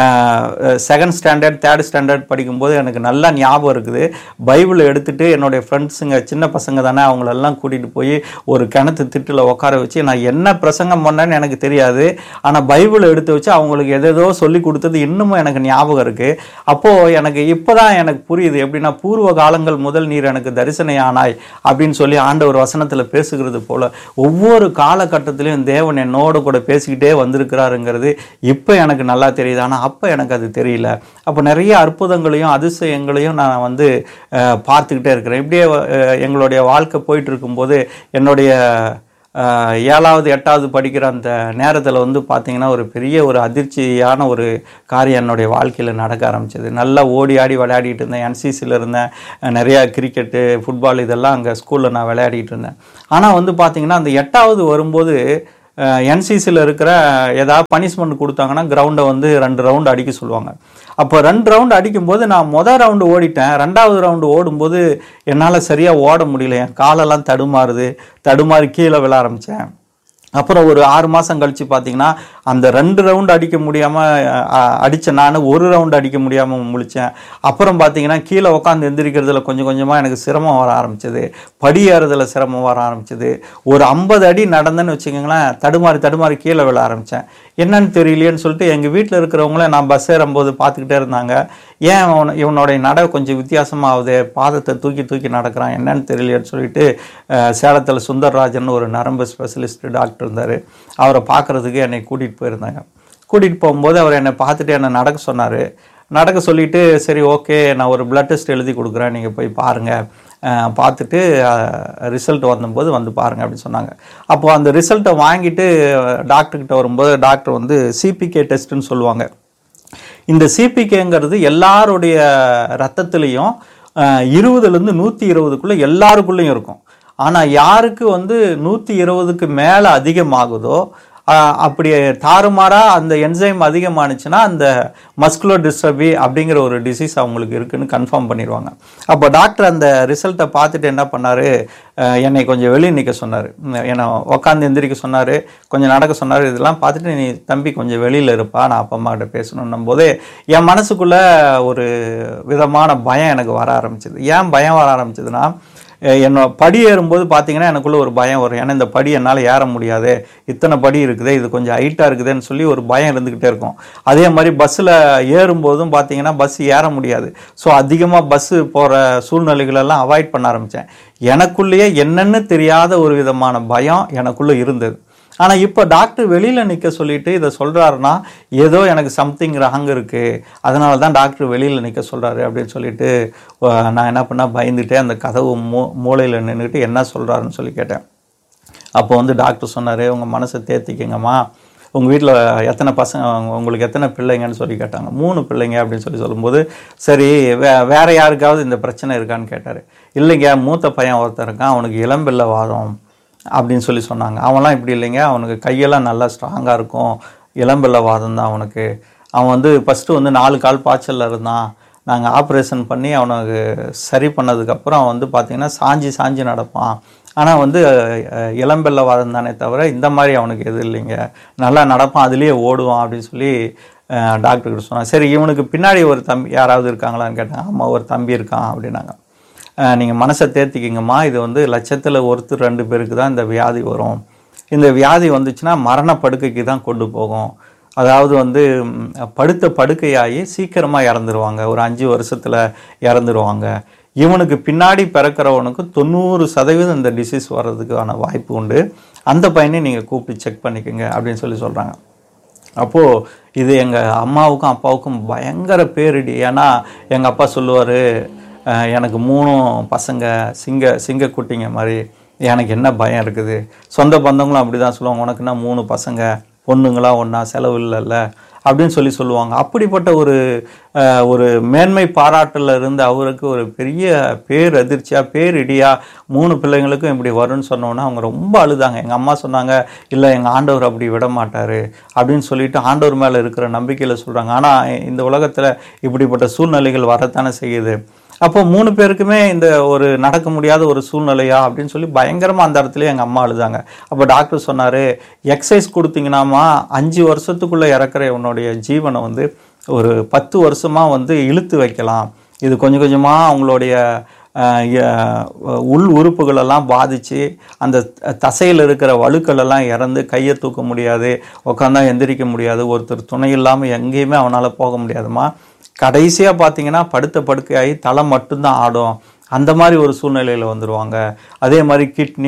செகண்ட் ஸ்டாண்டர்ட் தேர்ட் ஸ்டாண்டர்ட் படிக்கும்போது எனக்கு நல்லா ஞாபகம் இருக்குது பைபிளை எடுத்துட்டு என்னுடைய ஃப்ரெண்ட்ஸுங்க சின்ன பசங்க தானே அவங்களெல்லாம் கூட்டிகிட்டு போய் ஒரு கிணத்து திட்டில் உட்கார வச்சு நான் என்ன பிரசங்கம் பண்ணேன்னு எனக்கு தெரியாது ஆனால் பைபிளை எடுத்து வச்சு அவங்களுக்கு எதேதோ சொல்லி கொடுத்தது இன்னமும் எனக்கு ஞாபகம் இருக்குது அப்போது எனக்கு இப்போ தான் எனக்கு புரியுது எப்படின்னா பூர்வ காலங்கள் முதல் நீர் எனக்கு தரிசனையானாய் அப்படின்னு சொல்லி ஆண்டவர் வசனத்தில் பேசுகிறது போல ஒவ்வொரு காலகட்டத்திலையும் தேவன் என்னோட கூட பேசிக்கிட்டே வந்திருக்கிறாருங்கிறது இப்போ எனக்கு நல்லா தெரியுது ஆனால் அப்போ எனக்கு அது தெரியல அப்போ நிறைய அற்புதங்களையும் அதிசயங்களையும் நான் வந்து அஹ், பார்த்துக்கிட்டே இருக்கிறேன் இப்படியே அஹ், எங்களுடைய வாழ்க்கை போயிட்டு இருக்கும்போது என்னுடைய ஆஹ், ஏழாவது எட்டாவது படிக்கிற அந்த நேரத்தில் வந்து பார்த்திங்கன்னா ஒரு பெரிய ஒரு அதிர்ச்சியான ஒரு காரியம் என்னுடைய வாழ்க்கையில் நடக்க ஆரம்பிச்சது நல்லா ஓடி ஆடி விளையாடிட்டு இருந்தேன் என்சிசியில் இருந்தேன் அஹ், நிறையா கிரிக்கெட்டு ஃபுட்பால் இதெல்லாம் அங்கே ஸ்கூலில் நான் விளையாடிட்டு இருந்தேன் ஆனால் வந்து பார்த்திங்கன்னா அந்த எட்டாவது வரும்போது என்சிசியில் இருக்கிற ஏதாவது பனிஷ்மெண்ட் கொடுத்தாங்கன்னா கிரவுண்டை வந்து ரெண்டு ரவுண்டு அடிக்க சொல்லுவாங்க அப்போ ரெண்டு ரவுண்டு அடிக்கும்போது நான் மொதல் ரவுண்டு ஓடிட்டேன் ரெண்டாவது ரவுண்டு ஓடும்போது என்னால் சரியாக ஓட முடியல என் காலெல்லாம் தடுமாறுது தடுமாறி கீழே விழ ஆரம்பித்தேன் அப்புறம் ஒரு ஆறு மாதம் கழித்து பார்த்தீங்கன்னா அந்த ரெண்டு ரவுண்டு அடிக்க முடியாமல் அடித்த நான் ஒரு ரவுண்டு அடிக்க முடியாமல் முழிச்சேன் அப்புறம் பார்த்தீங்கன்னா கீழே உட்காந்து எந்திரிக்கிறதுல கொஞ்சம் கொஞ்சமாக எனக்கு சிரமம் வர ஆரம்பிச்சது படி ஏறுறதுல சிரமம் வர ஆரம்பிச்சது ஒரு ஐம்பது அடி நடந்தேன்னு வச்சுக்கோங்களேன் தடுமாறி தடுமாறி கீழே விழ ஆரம்பித்தேன் என்னன்னு தெரியலையேன்னு சொல்லிட்டு எங்கள் வீட்டில் இருக்கிறவங்கள நான் பஸ் ஏறும்போது பார்த்துக்கிட்டே இருந்தாங்க ஏன் அவன் இவனுடைய நடை கொஞ்சம் வித்தியாசமாகுது பாதத்தை தூக்கி தூக்கி நடக்கிறான் என்னன்னு தெரியலையேன்னு சொல்லிட்டு அஹ், சேலத்தில் சுந்தர்ராஜன் ஒரு நரம்பு ஸ்பெஷலிஸ்ட் டாக்டர் இருந்தார் அவரை பார்க்குறதுக்கு என்னை கூட்டிகிட்டு போயிருந்தாங்க கூட்டிகிட்டு போகும்போது அவர் என்னை பார்த்துட்டு என்னை நடக்க சொன்னார் நடக்க சொல்லிட்டு சரி ஓகே நான் ஒரு பிளட் டெஸ்ட் எழுதி கொடுக்குறேன் நீங்கள் போய் பாருங்கள் அஹ், பார்த்துட்டு ரிசல்ட் வந்தபோது வந்து பாருங்கள் அப்படின்னு சொன்னாங்க அப்போது அந்த ரிசல்ட்டை வாங்கிட்டு டாக்டர்கிட்ட வரும்போது டாக்டர் வந்து சிபிகே டெஸ்ட்டுன்னு சொல்லுவாங்க இந்த சிபிகேங்கிறது எல்லாருடைய ரத்தத்துலேயும் இருபதுலேருந்து நூற்றி இருபதுக்குள்ளே எல்லாருக்குள்ளேயும் இருக்கும் ஆனால் யாருக்கு வந்து நூற்றி இருபதுக்கு மேலே அதிகமாகுதோ ஆஹ், அப்படி தாறுமாறாக அந்த என்சைம் அதிகமானுச்சுன்னா அந்த மஸ்குலோ டிஸ்டர்பி அப்படிங்கிற ஒரு டிசீஸ் அவங்களுக்கு இருக்குன்னு கன்ஃபார்ம் பண்ணிடுவாங்க அப்போ டாக்டர் அந்த ரிசல்ட்டை பார்த்துட்டு என்ன பண்ணார் என்னை கொஞ்சம் வெளியே நிற்க சொன்னார் என்னை உட்காந்து எந்திரிக்க சொன்னார் கொஞ்சம் நடக்க சொன்னார் இதெல்லாம் பார்த்துட்டு நீ தம்பி கொஞ்சம் வெளியில் இருப்பா நான் அப்பா அம்மா கிட்ட பேசணுன்னும் போதே என் மனசுக்குள்ளே ஒரு விதமான பயம் எனக்கு வர ஆரம்பிச்சது ஏன் பயம் வர ஆரம்பிச்சதுன்னா அஹ் என்னோட படி ஏறும்போது பார்த்தீங்கன்னா எனக்குள்ள ஒரு பயம் வரும் ஏன்னா இந்த படி என்னால் ஏற முடியாது இத்தனை படி இருக்குதே இது கொஞ்சம் ஹைட்டாக இருக்குதுன்னு சொல்லி ஒரு பயம் இருந்துக்கிட்டே இருக்கும் அதே மாதிரி பஸ்ஸில் ஏறும்போதும் பார்த்தீங்கன்னா பஸ் ஏற முடியாது ஸோ அதிகமாக பஸ்ஸு போகிற சூழ்நிலைகளெல்லாம் அவாய்ட் பண்ண ஆரம்பித்தேன் எனக்குள்ளேயே என்னென்னு தெரியாத ஒரு விதமான பயம் எனக்குள்ளே இருந்தது ஆனால் இப்போ டாக்டர் வெளியில் நிற்க சொல்லிட்டு இதை சொல்கிறாருன்னா ஏதோ எனக்கு சம்திங் ராங் இருக்குது அதனால தான் டாக்டர் வெளியில் நிற்க சொல்கிறாரு அப்படின்னு சொல்லிட்டு அஹ், நான் என்ன பண்ணால் பயந்துட்டே அந்த கதவு மூ மூலையில் நின்றுட்டு என்ன சொல்கிறாருன்னு சொல்லி கேட்டேன் அப்போ வந்து டாக்டர் சொன்னார் உங்கள் மனசை தேத்திக்கங்கம்மா உங்கள் வீட்டில் எத்தனை பசங்க உங்களுக்கு எத்தனை பிள்ளைங்கன்னு சொல்லி கேட்டாங்க மூணு பிள்ளைங்க அப்படின்னு சொல்லி சொல்லும்போது சரி வே வேற யாருக்காவது இந்த பிரச்சனை இருக்கான்னு கேட்டார் இல்லைங்க மூத்த பையன் ஒருத்தன் இருக்கான் அவனுக்கு இளம்பிள்ளை வாதம் அப்படின்னு சொல்லி சொன்னாங்க அவன்லாம் இப்படி இல்லைங்க அவனுக்கு கையெல்லாம் நல்லா ஸ்ட்ராங்காக இருக்கும் இளம்பிள்ளை வாதம் தான் அவனுக்கு அவன் வந்து ஃபஸ்ட்டு வந்து நாலு கால் பாய்ச்சலில் இருந்தான் நாங்கள் ஆப்ரேஷன் பண்ணி அவனுக்கு சரி பண்ணதுக்கப்புறம் அவன் வந்து பார்த்திங்கன்னா சாஞ்சி சாஞ்சி நடப்பான் ஆனால் வந்து அஹ், இளம்பெல்ல வாதம் தானே தவிர இந்த மாதிரி அவனுக்கு எதுவும் இல்லைங்க நல்லா நடப்பான் அதுலேயே ஓடுவான் அப்படின்னு சொல்லி டாக்டர்கிட்ட சொன்னாங்க சரி இவனுக்கு பின்னாடி ஒரு தம்பி யாராவது இருக்காங்களான்னு கேட்டாங்க ஆமாம் ஒரு தம்பி இருக்கான் அப்படின்னாங்க நீங்கள் மனசை தேர்த்திக்கிங்கம்மா இது வந்து லட்சத்தில் ஒருத்தர் ரெண்டு பேருக்கு தான் இந்த வியாதி வரும் இந்த வியாதி வந்துச்சுன்னா மரண படுக்கைக்கு தான் கொண்டு போகும் அதாவது வந்து ம், படுத்த படுக்கையாகி சீக்கிரமாக இறந்துருவாங்க ஒரு அஞ்சு வருஷத்தில் இறந்துருவாங்க இவனுக்கு பின்னாடி பிறக்கிறவனுக்கு தொண்ணூறு சதவீதம் இந்த டிசீஸ் வர்றதுக்கான வாய்ப்பு உண்டு அந்த பையனை நீங்கள் கூப்பிட்டு செக் பண்ணிக்கோங்க அப்படின்னு சொல்லி சொல்கிறாங்க அப்போது இது எங்கள் அம்மாவுக்கும் அப்பாவுக்கும் பயங்கர பேரிடி ஏன்னா எங்கள் அப்பா சொல்லுவார் எனக்கு மூணும் பசங்க சிங்க சிங்க குட்டிங்க மாதிரி எனக்கு என்ன பயம் இருக்குது சொந்த பந்தங்களும் அப்படி தான் சொல்லுவாங்க உனக்குன்னா மூணு பசங்க பொண்ணுங்களா ஒன்றா செலவு இல்லைல்ல அப்படின்னு சொல்லி சொல்லுவாங்க அப்படிப்பட்ட ஒரு அஹ், ஒரு மேன்மை பாராட்டில் இருந்து அவருக்கு ஒரு பெரிய பேர் அதிர்ச்சியாக பேரிடியாக மூணு பிள்ளைங்களுக்கும் இப்படி வரும்னு சொன்னோன்னே அவங்க ரொம்ப அழுதாங்க எங்கள் அம்மா சொன்னாங்க இல்லை எங்கள் ஆண்டவர் அப்படி விட மாட்டார் அப்படின்னு சொல்லிட்டு ஆண்டவர் மேலே இருக்கிற நம்பிக்கையில் சொல்கிறாங்க ஆனால் இந்த உலகத்தில் இப்படிப்பட்ட சூழ்நிலைகள் வரத்தானே செய்யுது அப்போ மூணு பேருக்குமே இந்த ஒரு நடக்க முடியாத ஒரு சூழ்நிலையா அப்படின்னு சொல்லி பயங்கரமாக அந்த இடத்துல எங்கள் அம்மா அழுதாங்க அப்போ டாக்டர் சொன்னார் எக்ஸசைஸ் கொடுத்தீங்கன்னாமா அஞ்சு வருஷத்துக்குள்ளே இறக்குற உன்னுடைய ஜீவனை வந்து ஒரு பத்து வருஷமாக வந்து இழுத்து வைக்கலாம் இது கொஞ்சம் கொஞ்சமாக அவங்களுடைய அஹ், எ- உள் உறுப்புகளெல்லாம் பாதித்து அந்த தசையில் இருக்கிற வழுக்கள் எல்லாம் இறந்து கையை தூக்க முடியாது உட்காந்தா எந்திரிக்க முடியாது ஒருத்தர் துணை இல்லாமல் எங்கேயுமே அவனால் போக முடியாதுமா கடைசியாக பார்த்தீங்கன்னா படுத்த படுக்கையாகி தலை மட்டும்தான் ஆடும் அந்த மாதிரி ஒரு சூழ்நிலையில் வந்துடுவாங்க அதே மாதிரி கிட்னி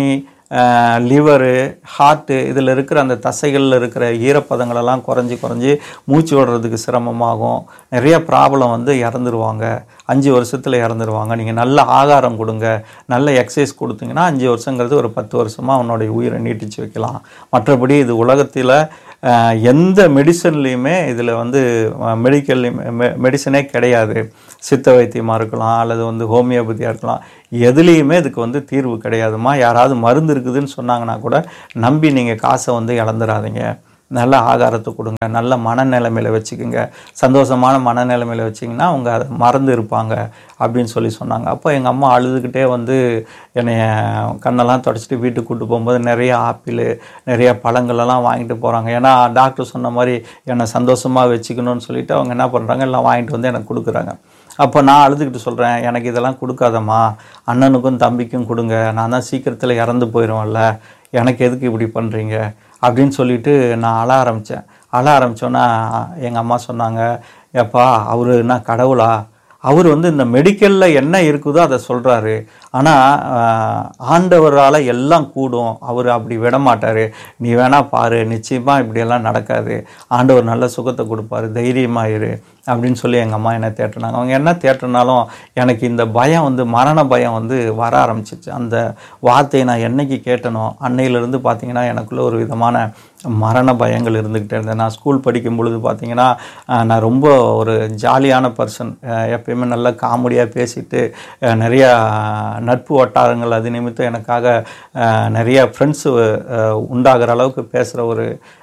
லிவரு ஹார்ட்டு இதில் இருக்கிற அந்த தசைகளில் இருக்கிற ஈரப்பதங்களெல்லாம் குறைஞ்சி குறைஞ்சி மூச்சு விடுறதுக்கு சிரமமாகும் நிறைய ப்ராப்ளம் வந்து இறந்துருவாங்க அஞ்சு வருஷத்தில் இறந்துருவாங்க நீங்கள் நல்ல ஆகாரம் கொடுங்க நல்ல எக்ஸசைஸ் கொடுத்தீங்கன்னா அஞ்சு வருஷங்கிறது ஒரு பத்து வருஷமாக உன்னுடைய உயிரை நீட்டிச்சு வைக்கலாம் மற்றபடி இது உலகத்தில் அஹ், எந்த மெடிசன்லேயுமே இதில் வந்து மெடிக்கல்லையுமே மெடிசனே கிடையாது சித்த வைத்தியமாக இருக்கலாம் அல்லது வந்து ஹோமியோபதியாக இருக்கலாம் எதுலேயுமே இதுக்கு வந்து தீர்வு கிடையாதுமா யாராவது மருந்து இருக்குதுன்னு சொன்னாங்கன்னா கூட நம்பி நீங்கள் காசை வந்து இழந்துடாதீங்க நல்ல ஆகாரத்தை கொடுங்க நல்ல மனநிலைமையில் வச்சுக்கோங்க சந்தோஷமான மனநிலைமையில் வச்சிங்கன்னா அவங்க அதை மறந்து இருப்பாங்க அப்படின்னு சொல்லி சொன்னாங்க அப்போ எங்கள் அம்மா அழுதுகிட்டே வந்து என்னைய கண்ணெல்லாம் தொடச்சிட்டு வீட்டுக்கு கூட்டு போகும்போது நிறைய ஆப்பிள் நிறைய பழங்களெல்லாம் வாங்கிட்டு போகிறாங்க ஏன்னா டாக்டர் சொன்ன மாதிரி என்னை சந்தோஷமாக வச்சுக்கணும்னு சொல்லிட்டு அவங்க என்ன பண்ணுறாங்க எல்லாம் வாங்கிட்டு வந்து எனக்கு கொடுக்குறாங்க அப்போ நான் அழுதுகிட்டு சொல்கிறேன் எனக்கு இதெல்லாம் கொடுக்காதம்மா அண்ணனுக்கும் தம்பிக்கும் கொடுங்க நான் தான் சீக்கிரத்தில் இறந்து போயிடுவேன்ல எனக்கு எதுக்கு இப்படி பண்ணுறீங்க அப்படின்னு சொல்லிட்டு நான் அழ ஆரம்பித்தேன் அழ ஆரம்பித்தோன்னா எங்கள் அம்மா சொன்னாங்க ஏப்பா அவர் என்ன கடவுளா அவர் வந்து இந்த மெடிக்கலில் என்ன இருக்குதோ அதை சொல்கிறாரு ஆனால் ஆண்டவரால் எல்லாம் கூடும் அவர் அப்படி விட மாட்டார் நீ வேணா பாரு நிச்சயமாக இப்படியெல்லாம் நடக்காது ஆண்டவர் நல்ல சுகத்தை கொடுப்பாரு தைரியமாக இரு அப்படின்னு சொல்லி எங்கள் அம்மா என்ன தேட்டினாங்க அவங்க என்ன தேட்டினாலும் எனக்கு இந்த பயம் வந்து மரண பயம் வந்து வர ஆரம்பிச்சிச்சு அந்த வார்த்தையை நான் என்னைக்கு கேட்டனோ அன்னையிலேருந்து பார்த்தீங்கன்னா எனக்குள்ள ஒரு விதமான மரண பயங்கள் இருந்துக்கிட்டே இருந்தேன் நான் ஸ்கூல் படிக்கும் பொழுது பார்த்தீங்கன்னா அஹ், நான் ரொம்ப ஒரு ஜாலியான பர்சன் எப்பயுமே நல்லா காமெடியாக பேசிட்டு அஹ், நிறைய நட்பு வட்டாரங்கள் அது நிமித்தம் எனக்காக அஹ், நிறைய ஃப்ரெண்ட்ஸு உண்டாகிற அளவுக்கு பேசுகிற ஒரு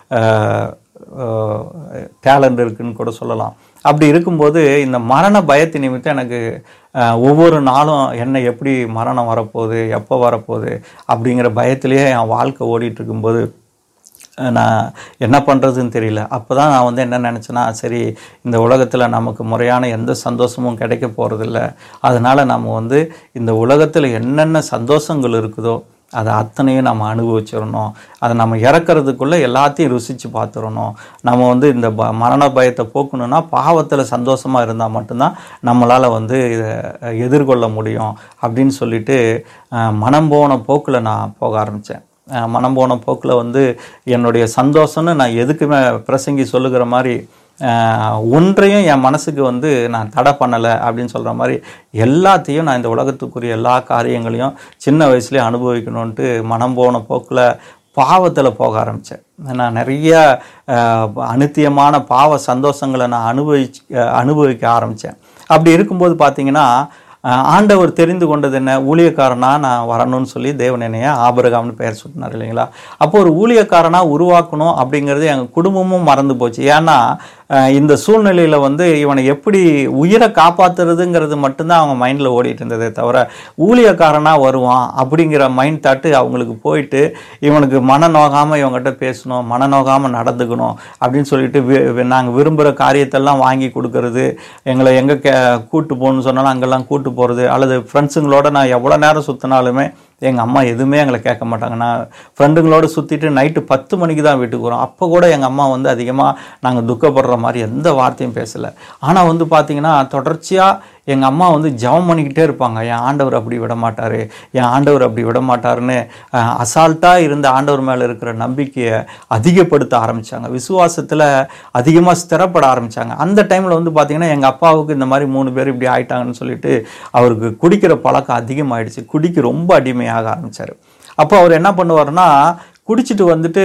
டேலண்ட் இருக்குன்னு கூட சொல்லலாம் அப்படி இருக்கும்போது இந்த மரண பயத்து நிமித்தம் எனக்கு அஹ், ஒவ்வொரு நாளும் என்ன எப்படி மரணம் வரப்போகுது எப்போ வரப்போகுது அப்படிங்கிற பயத்திலேயே என் வாழ்க்கை ஓடிட்டு இருக்கும்போது அஹ், நான் என்ன பண்ணுறதுன்னு தெரியல அப்போ தான் நான் வந்து என்ன நினச்சேன்னா சரி இந்த உலகத்தில் நமக்கு முறையான எந்த சந்தோஷமும் கிடைக்க போகிறதில்ல அதனால் நம்ம வந்து இந்த உலகத்தில் என்னென்ன சந்தோஷங்கள் இருக்குதோ அதை அத்தனையும் நம்ம அனுபவிச்சிடணும் அதை நம்ம இறக்கறதுக்குள்ளே எல்லாத்தையும் ருசித்து பார்த்துடணும் நம்ம வந்து இந்த ப மரண பயத்தை போக்கணும்னா பாவத்தில் சந்தோஷமாக இருந்தால் மட்டும்தான் நம்மளால் வந்து இதை எதிர்கொள்ள முடியும் அப்படின்னு சொல்லிட்டு அஹ், மனம் போன போக்கில் நான் போக ஆரம்பித்தேன் மனம் போன போக்கில் வந்து என்னுடைய சந்தோஷம்னு நான் எதுக்குமே பிரசங்கி சொல்லுகிற மாதிரி ஆஹ், ஒன்றையும் என் மனசுக்கு வந்து நான் தடை பண்ணலை அப்படின்னு சொல்கிற மாதிரி எல்லாத்தையும் நான் இந்த உலகத்துக்குரிய எல்லா காரியங்களையும் சின்ன வயசுலேயே அனுபவிக்கணுன்ட்டு மனம் போன போக்கில் பாவத்தில் போக ஆரம்பித்தேன் நான் நிறைய ஆஹ், அனித்தியமான பாவ சந்தோஷங்களை நான் அனுபவிச்சு அனுபவிக்க ஆரம்பித்தேன் அப்படி இருக்கும்போது பார்த்தீங்கன்னா ஆஹ் ஆண்டவர் தெரிந்து கொண்டது என்ன ஊழியக்காரனா நான் வரணும்னு சொல்லி தேவன் என்னைய ஆபரகாம்னு பெயர் சுட்டினார் இல்லைங்களா அப்போ ஒரு ஊழியக்காரனா உருவாக்கணும் அப்படிங்கிறது எங்கள் குடும்பமும் மறந்து போச்சு ஏன்னா ஆஹ் இந்த சூழ்நிலையில் வந்து இவனை எப்படி உயிரை காப்பாத்துறதுங்கிறது மட்டும்தான் அவங்க மைண்டில் ஓடிட்டு இருந்ததே தவிர ஊழியக்காரனா வருவான் அப்படிங்கிற மைண்ட் தாட்டு அவங்களுக்கு போயிட்டு இவனுக்கு மன நோகாமல் இவங்ககிட்ட பேசணும் மன நோகாமல் நடந்துக்கணும் அப்படின்னு சொல்லிட்டு நாங்கள் விரும்புகிற காரியத்தெல்லாம் வாங்கி கொடுக்கறது எங்களை எங்கே கே கூட்டு போகணும்னு சொன்னாலும் அங்கெல்லாம் கூட்டு போகிறது அல்லது ஃப்ரெண்ட்ஸுங்களோட நான் எவ்வளோ நேரம் சுற்றினாலுமே எங்கள் அம்மா எதுவுமே எங்களை கேட்க மாட்டாங்க நான் ஃப்ரெண்டுங்களோட சுற்றிட்டு நைட்டு பத்து மணிக்கு தான் வீட்டுக்கு வரோம் அப்போ கூட எங்கள் அம்மா வந்து அதிகமாக நாங்கள் துக்கப்படுற மாதிரி எந்த வார்த்தையும் பேசலை ஆனால் வந்து பார்த்தீங்கன்னா தொடர்ச்சியாக எங்கள் அம்மா வந்து ஜெபம் பண்ணிக்கிட்டே இருப்பாங்க என் ஆண்டவர் அப்படி விட மாட்டார் என் ஆண்டவர் அப்படி விட மாட்டாருன்னு அசால்ட்டாக இருந்த ஆண்டவர் மேலே இருக்கிற நம்பிக்கையை அதிகப்படுத்த ஆரம்பித்தாங்க விசுவாசத்தில் அதிகமாக ஸ்திரப்பட ஆரம்பித்தாங்க அந்த டைமில் வந்து பார்த்திங்கன்னா எங்கள் அப்பாவுக்கு இந்த மாதிரி மூணு பேர் இப்படி ஆயிட்டாங்கன்னு சொல்லிட்டு அவருக்கு குடிக்கிற பழக்கம் அதிகமாயிடுச்சு குடிக்கு ரொம்ப அடிமையாக ஆரம்பித்தார் அப்போ அவர் என்ன பண்ணுவாருன்னா குடிச்சிட்டு வந்துட்டு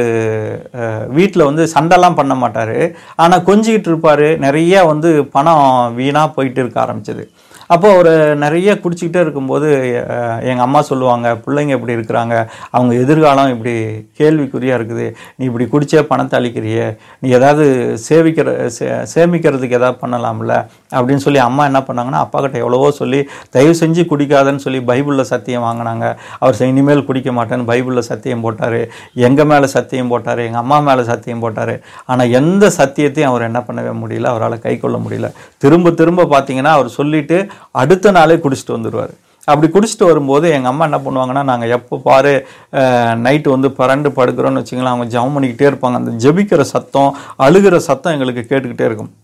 வீட்டில் வந்து சண்டைலாம் பண்ண மாட்டார் ஆனால் கொஞ்சிக்கிட்டு இருப்பார் நிறைய வந்து பணம் வீணாக போயிட்டு இருக்க ஆரம்பிச்சது அப்போ ஒரு நிறைய குடிச்சிக்கிட்டே இருக்கும்போது எங்கள் அம்மா சொல்லுவாங்க பிள்ளைங்க இப்படி இருக்கிறாங்க அவங்க எதிர்காலம் இப்படி கேள்விக்குறியாக இருக்குது நீ இப்படி குடிச்சே பணத்தை அழிக்கிறியே நீ ஏதாவது சேவிக்கிற சே சேமிக்கிறதுக்கு ஏதாவது பண்ணலாம்ல அப்படின்னு சொல்லி அம்மா என்ன பண்ணாங்கன்னா அப்பா கிட்ட எவ்வளவோ சொல்லி தயவு செஞ்சு குடிக்காதன்னு சொல்லி பைபிளில் சத்தியம் வாங்கினாங்க அவர் சரி, இனிமேல் குடிக்க மாட்டேன்னு பைபிளில் சத்தியம் போட்டார் எங்கள் மேலே சத்தியம் போட்டார் எங்கள் அம்மா மேலே சத்தியம் போட்டார் ஆனால் எந்த சத்தியத்தையும் அவர் என்ன பண்ணவே முடியல அவரால் கை கொள்ள முடியல திரும்ப திரும்ப பார்த்தீங்கன்னா அவர் சொல்லிட்டு அடுத்த நாளே குடிச்சிட்டு வந்துடுவார் அப்படி குடிச்சிட்டு வரும்போது எங்கள் அம்மா என்ன பண்ணுவாங்கன்னா நாங்கள் எப்போ பாரு நைட்டு வந்து பரண்டு படுக்கிறோன்னு வச்சுங்களேன் அவங்க ஜெபம் பண்ணிக்கிட்டே இருப்பாங்க அந்த ஜெபிக்கிற சத்தம் அழுகிற சத்தம் எங்களுக்கு கேட்டுக்கிட்டே இருக்கும்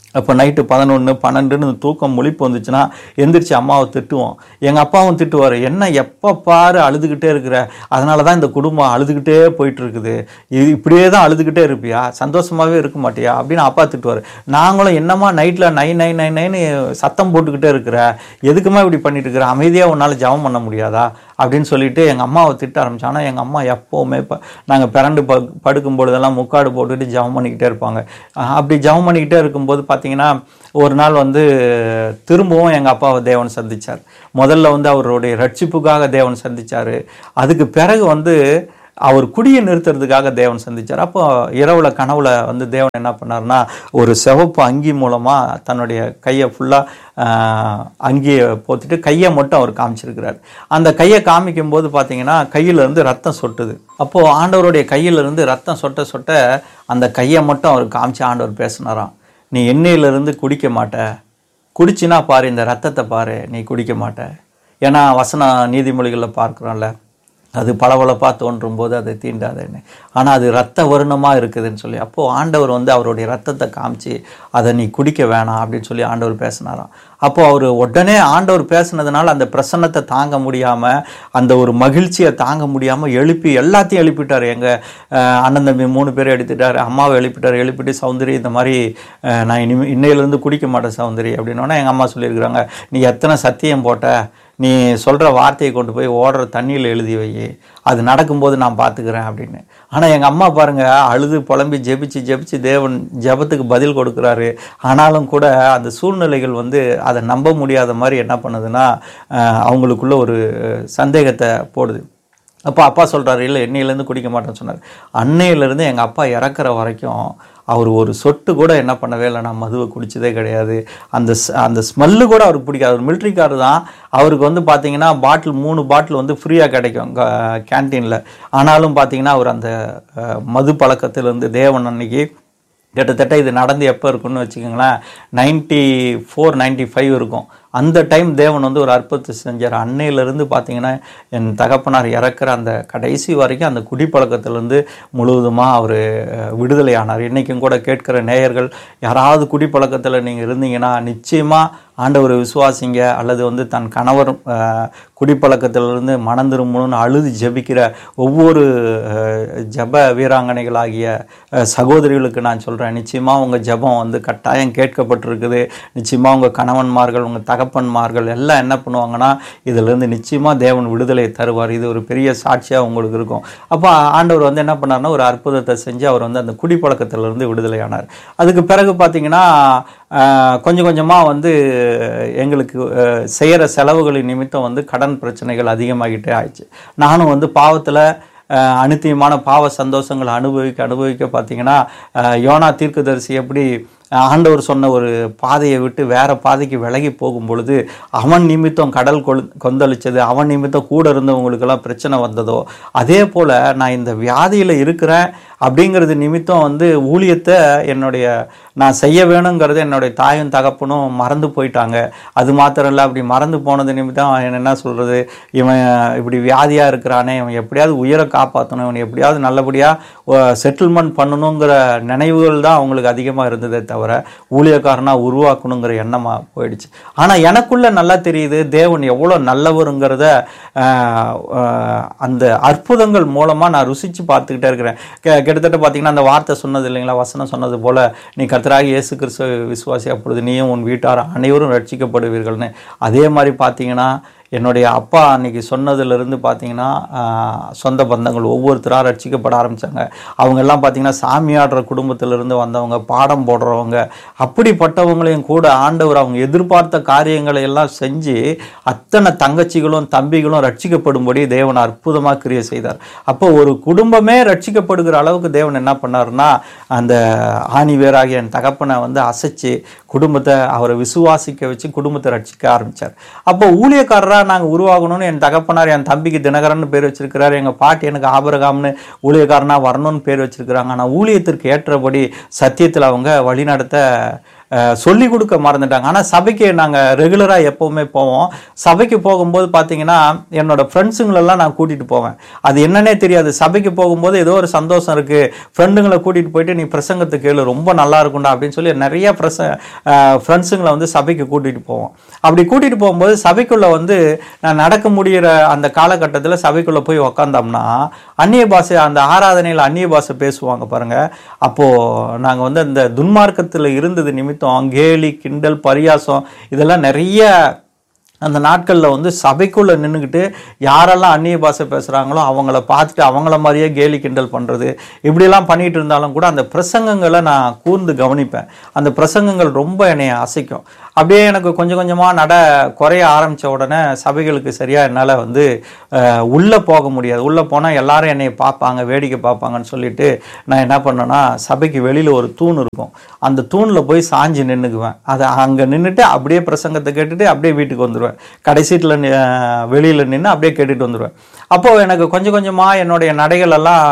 அப்போ நைட்டு பதினொன்று பன்னெண்டுன்னு தூக்கம் முழிப்பு வந்துச்சுன்னா எந்திரிச்சு அம்மாவை திட்டுவோம் எங்கள் அப்பாவும் திட்டுவார் என்ன எப்போ பாரு அழுதுகிட்டே இருக்கிற அதனால தான் இந்த குடும்பம் அழுதுகிட்டே போயிட்டு இருக்குது இது இப்படியே தான் அழுதுகிட்டே இருப்பியா சந்தோஷமாகவே இருக்க மாட்டியா அப்படின்னு அப்பா திட்டுவார் நாங்களும் என்னம்மா நைட்டில் நை நை நை நைன்னு சத்தம் போட்டுக்கிட்டே இருக்கிற எதுக்குமா இப்படி பண்ணிட்டு இருக்கிற அமைதியாக உன்னால் ஜெபம் பண்ண முடியாதா அப்படின்னு சொல்லிட்டு எங்கள் அம்மாவை திட்ட ஆரம்பிச்சோம் ஆனால் எங்கள் அம்மா எப்போவுமே இப்போ நாங்கள் பிறண்டு ப படுக்கும் பொழுதெல்லாம் முக்காடு போட்டுட்டு ஜெபம் பண்ணிக்கிட்டே இருப்பாங்க அஹ் அப்படி ஜெபம் பண்ணிக்கிட்டே இருக்கும்போது பார்த்தீங்கன்னா ஒரு நாள் வந்து திரும்பவும் எங்கள் அப்பாவை தேவன் சந்திச்சார் முதல்ல வந்து அவருடைய ரட்சிப்புக்காக தேவன் சந்திச்சார் அதுக்கு பிறகு வந்து அவர் குடியை நிறுத்துறதுக்காக தேவன் சந்திச்சார் அப்போ இரவுல கனவுல வந்து தேவன் என்ன பண்ணார்னா ஒரு சிவப்பு அங்கி மூலமா தன்னுடைய கையை ஃபுல்லாக அங்கியை போத்துட்டு கையை மட்டும் அவர் காமிச்சிருக்கிறார் அந்த கையை காமிக்கும் போது பார்த்தீங்கன்னா கையில இருந்து ரத்தம் சொட்டுது அப்போ ஆண்டவருடைய கையில இருந்து ரத்தம் சொட்ட சொட்ட அந்த கையை மட்டும் அவர் காமிச்சு ஆண்டவர் பேசினாராம் நீ எண்ணெயிலிருந்து குடிக்க மாட்ட குடிச்சினா பாரு இந்த ரத்தத்தை பாரு நீ குடிக்க மாட்ட ஏன்னா வசன நீதிமொழிகளில் பார்க்குறோம்ல அது பளபளப்பாக தோன்றும் போது அதை தீண்டாதுன்னு ஆனால் அது ரத்த வருணமாக இருக்குதுன்னு சொல்லி அப்போது ஆண்டவர் வந்து அவருடைய ரத்தத்தை காமிச்சு அதை நீ குடிக்க வேணாம் அப்படின்னு சொல்லி ஆண்டவர் பேசினாராம் அப்போ அவர் உடனே ஆண்டவர் பேசுனதுனால அந்த பிரசன்னத்தை தாங்க முடியாமல் அந்த ஒரு மகிழ்ச்சியை தாங்க முடியாமல் எழுப்பி எல்லாத்தையும் எழுப்பிட்டார் எங்கள் அண்ணன் தம்பி மூணு பேரை எடுத்துட்டார் அம்மாவை எழுப்பிட்டார் எழுப்பிட்டு சௌந்தரி இந்த மாதிரி அஹ், நான் இனிமே இன்னையிலேருந்து குடிக்க மாட்டேன் சௌந்தரி அப்படின்னோடனே எங்கள் அம்மா சொல்லியிருக்கிறாங்க நீ எத்தனை சத்தியம் போட்ட நீ சொல்கிற வார்த்தையை கொண்டு போய் ஓடுற தண்ணியில் எழுதி வை அது நடக்கும்போது நான் பார்த்துக்கிறேன் அப்படின்னு ஆனால் எங்கள் அம்மா பாருங்க அழுது புலம்பி ஜெபிச்சு ஜெபிச்சு தேவன் ஜெபத்துக்கு பதில் கொடுக்குறாரு ஆனாலும் கூட அந்த சூழ்நிலைகள் வந்து அதை நம்ப முடியாத மாதிரி என்ன பண்ணுதுன்னா அஹ், அவங்களுக்குள்ள ஒரு சந்தேகத்தை போடுது அப்போ அப்பா சொல்கிறாரு இல்லை எண்ணெயிலேருந்து குடிக்க மாட்டேன்னு சொன்னார் அன்னையிலேருந்து எங்கள் அப்பா இறக்குற வரைக்கும் அவர் ஒரு சொட்டு கூட என்ன பண்ணவே இல்லை நான் மதுவை குடிச்சதே கிடையாது அந்த ஸ்- அந்த ஸ்மெல்லு கூட அவருக்கு பிடிக்காது அவர் மிலிட்ரிக்காரர் தான் அவருக்கு வந்து பார்த்தீங்கன்னா பாட்டில் மூணு பாட்டில் வந்து ஃப்ரீயாக கிடைக்கும் கேன்டீனில் ஆனாலும் பார்த்தீங்கன்னா அவர் அந்த அஹ், மது பழக்கத்திலிருந்து தேவன் அன்னைக்கு கிட்டத்தட்ட இது நடந்து எப்போ இருக்குன்னு வச்சுக்கோங்களேன் நைன்ட்டி ஃபோர் நைன்ட்டி ஃபைவ் இருக்கும் அந்த டைம் தேவன் வந்து ஒரு அற்புதத்தை செஞ்சார் அன்னையிலேருந்து பார்த்தீங்கன்னா என் தகப்பனார் இறக்குற அந்த கடைசி வரைக்கும் அந்த குடிப்பழக்கத்திலேருந்து முழுவதுமாக அவர் விடுதலை ஆனார் இன்றைக்கும் கூட கேட்கிற நேயர்கள் யாராவது குடிப்பழக்கத்தில் நீங்கள் இருந்தீங்கன்னா நிச்சயமாக ஆண்டவரை விசுவாசிங்க அல்லது வந்து தன் கணவர் அஹ், குடிப்பழக்கத்திலிருந்து மனம் திரும்பணும்னு அழுது ஜெபிக்கிற ஒவ்வொரு அஹ், ஜெப வீராங்கனைகளாகிய அஹ், சகோதரிகளுக்கு நான் சொல்கிறேன் நிச்சயமாக உங்கள் ஜெபம் வந்து கட்டாயம் கேட்கப்பட்டிருக்குது நிச்சயமாக உங்கள் கணவன்மார்கள் உங்கள் தகப்பன்மார்கள் எல்லாம் என்ன பண்ணுவாங்கன்னா இதிலிருந்து நிச்சயமாக தேவன் விடுதலை தருவார் இது ஒரு பெரிய சாட்சியாக உங்களுக்கு இருக்கும் அப்போ ஆண்டவர் வந்து என்ன பண்ணார்னா ஒரு அற்புதத்தை செஞ்சு அவர் வந்து அந்த குடிப்பழக்கத்திலிருந்து விடுதலையானார் அதுக்கு பிறகு பார்த்தீங்கன்னா ஆஹ், கொஞ்சம் கொஞ்சமாக வந்து எங்களுக்கு செய்கிற செலவுகளின் நிமித்தம் வந்து கடன் பிரச்சனைகள் அதிகமாகிட்டே ஆயிடுச்சு நானும் வந்து பாவத்தில் அனுத்தியமான பாவ சந்தோஷங்களை அனுபவிக்க அனுபவிக்க பார்த்தீங்கன்னா ஆஹ், யோனா தீர்க்கதரிசி எப்படி ஆண்டவர் சொன்ன ஒரு பாதையை விட்டு வேற பாதைக்கு விலகி போகும் பொழுது அவன் நிமித்தம் கடல் கொள் கொந்தளிச்சது அவன் நிமித்தம் கூட இருந்தவங்களுக்கெல்லாம் பிரச்சனை வந்ததோ அதே போல் நான் இந்த வியாதியில் இருக்கிறேன் அப்படிங்கிறது நிமித்தம் வந்து ஊழியத்தை என்னுடைய நான் செய்ய வேணுங்கிறத என்னுடைய தாயும் தகப்பனும் மறந்து போயிட்டாங்க அது மாத்திரம் இல்லை அப்படி மறந்து போனது நிமித்தம் அவன் என்ன சொல்கிறது இவன் இப்படி வியாதியாக இருக்கிறானே இவன் எப்படியாவது உயிரை காப்பாற்றணும் இவன் எப்படியாவது நல்லபடியாக செட்டில்மெண்ட் பண்ணணுங்கிற நினைவுகள் தான் அவங்களுக்கு அதிகமாக இருந்ததே தவிர ஊழியக்காரனாக உருவாக்கணுங்கிற எண்ணமாக போயிடுச்சு ஆனால் எனக்குள்ள நல்லா தெரியுது தேவன் எவ்வளோ நல்லவருங்கிறத ஆஹ், ஆஹ், அந்த அற்புதங்கள் மூலமாக நான் ருசித்து பார்த்துக்கிட்டே இருக்கிறேன் கே- கிட்டத்தட்ட பார்த்தீங்கன்னா அந்த வார்த்தை சொன்னது இல்லைங்களா வசனம் சொன்னது போல் நீ கர்த்தராகி இயேசு கிறிஸ்துவ விசுவாசி அப்பொழுது நீயும் உன் வீட்டார் அனைவரும் ரட்சிக்கப்படுவீர்கள்னு அதே மாதிரி பார்த்தீங்கன்னா என்னுடைய அப்பா அன்னைக்கு சொன்னதுலேருந்து பார்த்தீங்கன்னா ஆஹ், சொந்த பந்தங்கள் ஒவ்வொருத்தராக ரட்சிக்கப்பட ஆரம்பித்தாங்க அவங்க எல்லாம் பார்த்தீங்கன்னா சாமியாடுற குடும்பத்திலிருந்து வந்தவங்க பாடம் போடுறவங்க அப்படிப்பட்டவங்களையும் கூட ஆண்டவர் அவங்க எதிர்பார்த்த காரியங்களை எல்லாம் செஞ்சு அத்தனை தங்கச்சிகளும் தம்பிகளும் ரட்சிக்கப்படும்படி தேவன் அற்புதமாக கிரியை செய்தார் அப்போ ஒரு குடும்பமே ரட்சிக்கப்படுகிற அளவுக்கு தேவன் என்ன பண்ணாருன்னா அந்த ஆணி வேறாகிய என் தகப்பனை வந்து அசைச்சு குடும்பத்தை அவரை விசுவாசிக்க வச்சு குடும்பத்தை ரட்சிக்க ஆரம்பிச்சார் அப்போ ஊழியக்காரராக நாங்கள் உருவாகணும்னு என் தகப்பனார் என் தம்பிக்கு தினகரன் பேர் வச்சிருக்கிறார் எங்கள் பாட்டி எனக்கு ஆபரகாம்னு ஊழியக்காரனாக வரணும்னு பேர் வச்சிருக்கிறாங்க ஆனால் ஊழியத்திற்கு ஏற்றபடி சத்தியத்தில் அவங்க வழிநடத்த சொல்லி கொடுக்க மறந்துட்டாங்க ஆனால் சபைக்கு நாங்கள் ரெகுலராக எப்போவுமே போவோம் சபைக்கு போகும்போது பார்த்தீங்கன்னா என்னோட ஃப்ரெண்ட்ஸுங்களெல்லாம் நான் கூட்டிகிட்டு போவேன் அது என்னன்னே தெரியாது சபைக்கு போகும்போது ஏதோ ஒரு சந்தோஷம் இருக்குது ஃப்ரெண்டுங்களை கூட்டிகிட்டு போயிட்டு நீ பிரசங்கத்தை கேளு ரொம்ப நல்லா இருக்கும்டா அப்படின்னு சொல்லி நிறைய பிரச ஃப்ரெண்ட்ஸுங்களை வந்து சபைக்கு கூட்டிகிட்டு போவோம் அப்படி கூட்டிகிட்டு போகும்போது சபைக்குள்ளே வந்து நான் நடக்க முடியிற அந்த காலகட்டத்தில் சபைக்குள்ளே போய் உக்காந்தோம்னா அந்நிய பாஷை அந்த ஆராதனையில் அந்நிய பாஷை பேசுவாங்க பாருங்க அப்போது நாங்கள் வந்து அந்த துன்மார்க்கத்தில் இருந்தது நிமித்தம் கேலி கிண்டல் பரியாசம் இதெல்லாம் நிறைய அந்த நாட்களில் வந்து சபைக்குள்ளே நின்றுக்கிட்டு யாரெல்லாம் அந்நிய பாஷை பேசுகிறாங்களோ அவங்கள பார்த்துட்டு அவங்கள மாதிரியே கேலி கிண்டல் பண்ணுறது இப்படியெல்லாம் பண்ணிட்டு இருந்தாலும் கூட அந்த பிரசங்கங்களை நான் கூர்ந்து கவனிப்பேன் அந்த பிரசங்கங்கள் ரொம்ப என்னை அசைக்கும் அப்படியே எனக்கு கொஞ்சம் கொஞ்சமாக நட குறைய ஆரம்பித்த உடனே சபைகளுக்கு சரியாக என்னால் வந்து அஹ், உள்ளே போக முடியாது உள்ளே போனால் எல்லாரும் என்னை பார்ப்பாங்க வேடிக்கை பார்ப்பாங்கன்னு சொல்லிட்டு நான் என்ன பண்ணேன்னா சபைக்கு வெளியில் ஒரு தூண் இருக்கும் அந்த தூணில் போய் சாஞ்சு நின்றுக்குவேன் அதை அங்கே நின்றுட்டு அப்படியே பிரசங்கத்தை கேட்டுட்டு அப்படியே வீட்டுக்கு வந்துடுவேன் கடைசீட்டில் வெளியில் நின்று அப்படியே கேட்டுட்டு வந்துடுவேன் அப்போது எனக்கு கொஞ்சம் கொஞ்சமாக என்னுடைய நடைகள் எல்லாம்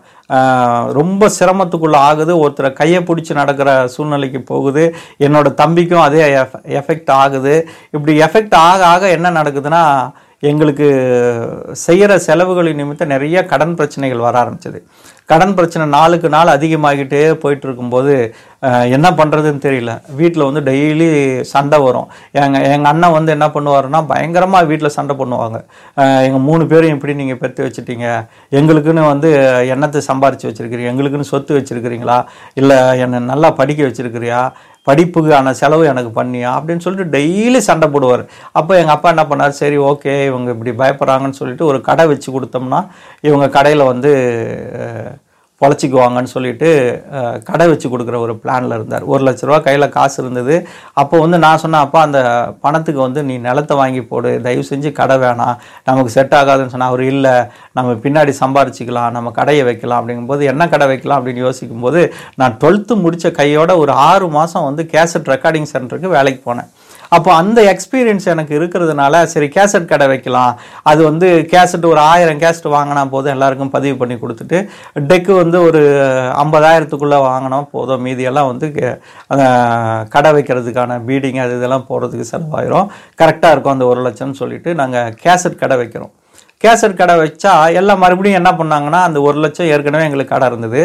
ஆஹ், ரொம்ப சிரமத்துக்குள்ள ஆகுது ஒருத்தரை கையை பிடிச்சி நடக்கிற சூழ்நிலைக்கு போகுது என்னோட தம்பிக்கும் அதே எஃபெக்ட் ஆகுது இப்படி எஃபெக்ட் ஆக ஆக என்ன நடக்குதுன்னா எங்களுக்கு செய்கிற செலவுகளின் நிமித்தம் நிறைய கடன் பிரச்சனைகள் வர ஆரம்பிச்சது கடன் பிரச்சனை நாளுக்கு நாள் அதிகமாகிட்டே போயிட்டு இருக்கும்போது அஹ், என்ன பண்ணுறதுன்னு தெரியல வீட்டில் வந்து டெய்லி சண்டை வரும் எங்கள் எங்கள் அண்ணன் வந்து என்ன பண்ணுவாருன்னா பயங்கரமாக வீட்டில் சண்டை பண்ணுவாங்க எங்கள் மூணு பேரும் இப்படி நீங்கள் பெற்று வச்சுட்டீங்க எங்களுக்குன்னு வந்து எண்ணத்தை சம்பாரித்து வச்சுருக்கிறீங்க எங்களுக்குன்னு சொத்து வச்சுருக்கிறீங்களா இல்லை என்னை நல்லா படிக்க வச்சுருக்கிறியா படிப்புக்கான செலவு எனக்கு பண்ணியா அப்படின்னு சொல்லிட்டு டெய்லி சண்டை போடுவார் அப்போ எங்கள் அப்பா என்ன பண்ணார் சரி ஓகே இவங்க இப்படி பயப்படுறாங்கன்னு சொல்லிட்டு ஒரு கடை வச்சு கொடுத்தோம்னா இவங்க கடையில் வந்து அஹ், பொழைச்சிக்குவாங்கன்னு சொல்லிட்டு அஹ், கடை வச்சு கொடுக்குற ஒரு பிளானில் இருந்தார் ஒரு லட்ச ரூபா கையில் காசு இருந்தது அப்போ வந்து நான் சொன்னேன் அப்பா அந்த பணத்துக்கு வந்து நீ நிலத்தை வாங்கி போடு தயவு செஞ்சு கடை வேணாம் நமக்கு செட் ஆகாதுன்னு சொன்னால் அவர் இல்லை நம்ம பின்னாடி சம்பாரிச்சிக்கலாம் நம்ம கடையை வைக்கலாம் அப்படிங்கும்போது என்ன கடை வைக்கலாம் அப்படின்னு யோசிக்கும்போது நான் டுவெல்த்து முடித்த கையோட ஒரு ஆறு மாதம் வந்து கேசட் ரெக்கார்டிங் சென்டருக்கு வேலைக்கு போனேன் அப்போ அந்த எக்ஸ்பீரியன்ஸ் எனக்கு இருக்கிறதுனால சரி கேசட் கடை வைக்கலாம் அது வந்து கேசட் ஒரு ஆயிரம் கேசட் வாங்கினா போதும் எல்லாருக்கும் பதிவு பண்ணி கொடுத்துட்டு டெக்கு வந்து ஒரு ஐம்பதாயிரத்துக்குள்ளே வாங்கினா போதும் மீதியெல்லாம் வந்து கே- அஹ், கடை வைக்கிறதுக்கான பீடிங் அது இதெல்லாம் போகிறதுக்கு செலவாயிரும் கரெக்டாக இருக்கும் அந்த ஒரு லட்சம்னு சொல்லிட்டு நாங்கள் கேசட் கடை வைக்கிறோம் கேசட் கடை வச்சா எல்லாம் மறுபடியும் என்ன பண்ணாங்கன்னா அந்த ஒரு லட்சம் ஏற்கனவே எங்களுக்கு கடை இருந்தது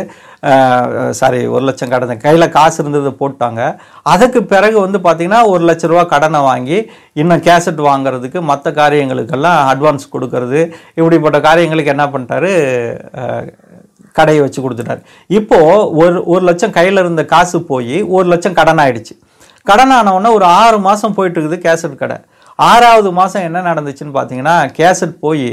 சாரி ஒரு லட்சம் கடை கையில் காசு இருந்தது போட்டாங்க அதுக்கு பிறகு வந்து பார்த்திங்கன்னா ஒரு லட்ச ரூபா கடனை வாங்கி இன்னும் கேசட் வாங்குறதுக்கு மற்ற காரியங்களுக்கெல்லாம் அட்வான்ஸ் கொடுக்கறது இப்படிப்பட்ட காரியங்களுக்கு என்ன பண்ணிட்டாரு அஹ், கடையை வச்சு கொடுத்துட்டாரு இப்போது ஒரு ஒரு லட்சம் கையில் இருந்த காசு போய் ஒரு லட்சம் கடன் ஆயிடுச்சு கடன் ஆன உடனே ஒரு ஆறு மாதம் போயிட்டு இருக்குது கேசட் கடை ஆறாவது மாதம் என்ன நடந்துச்சுன்னு பார்த்தீங்கன்னா கேசட் போய்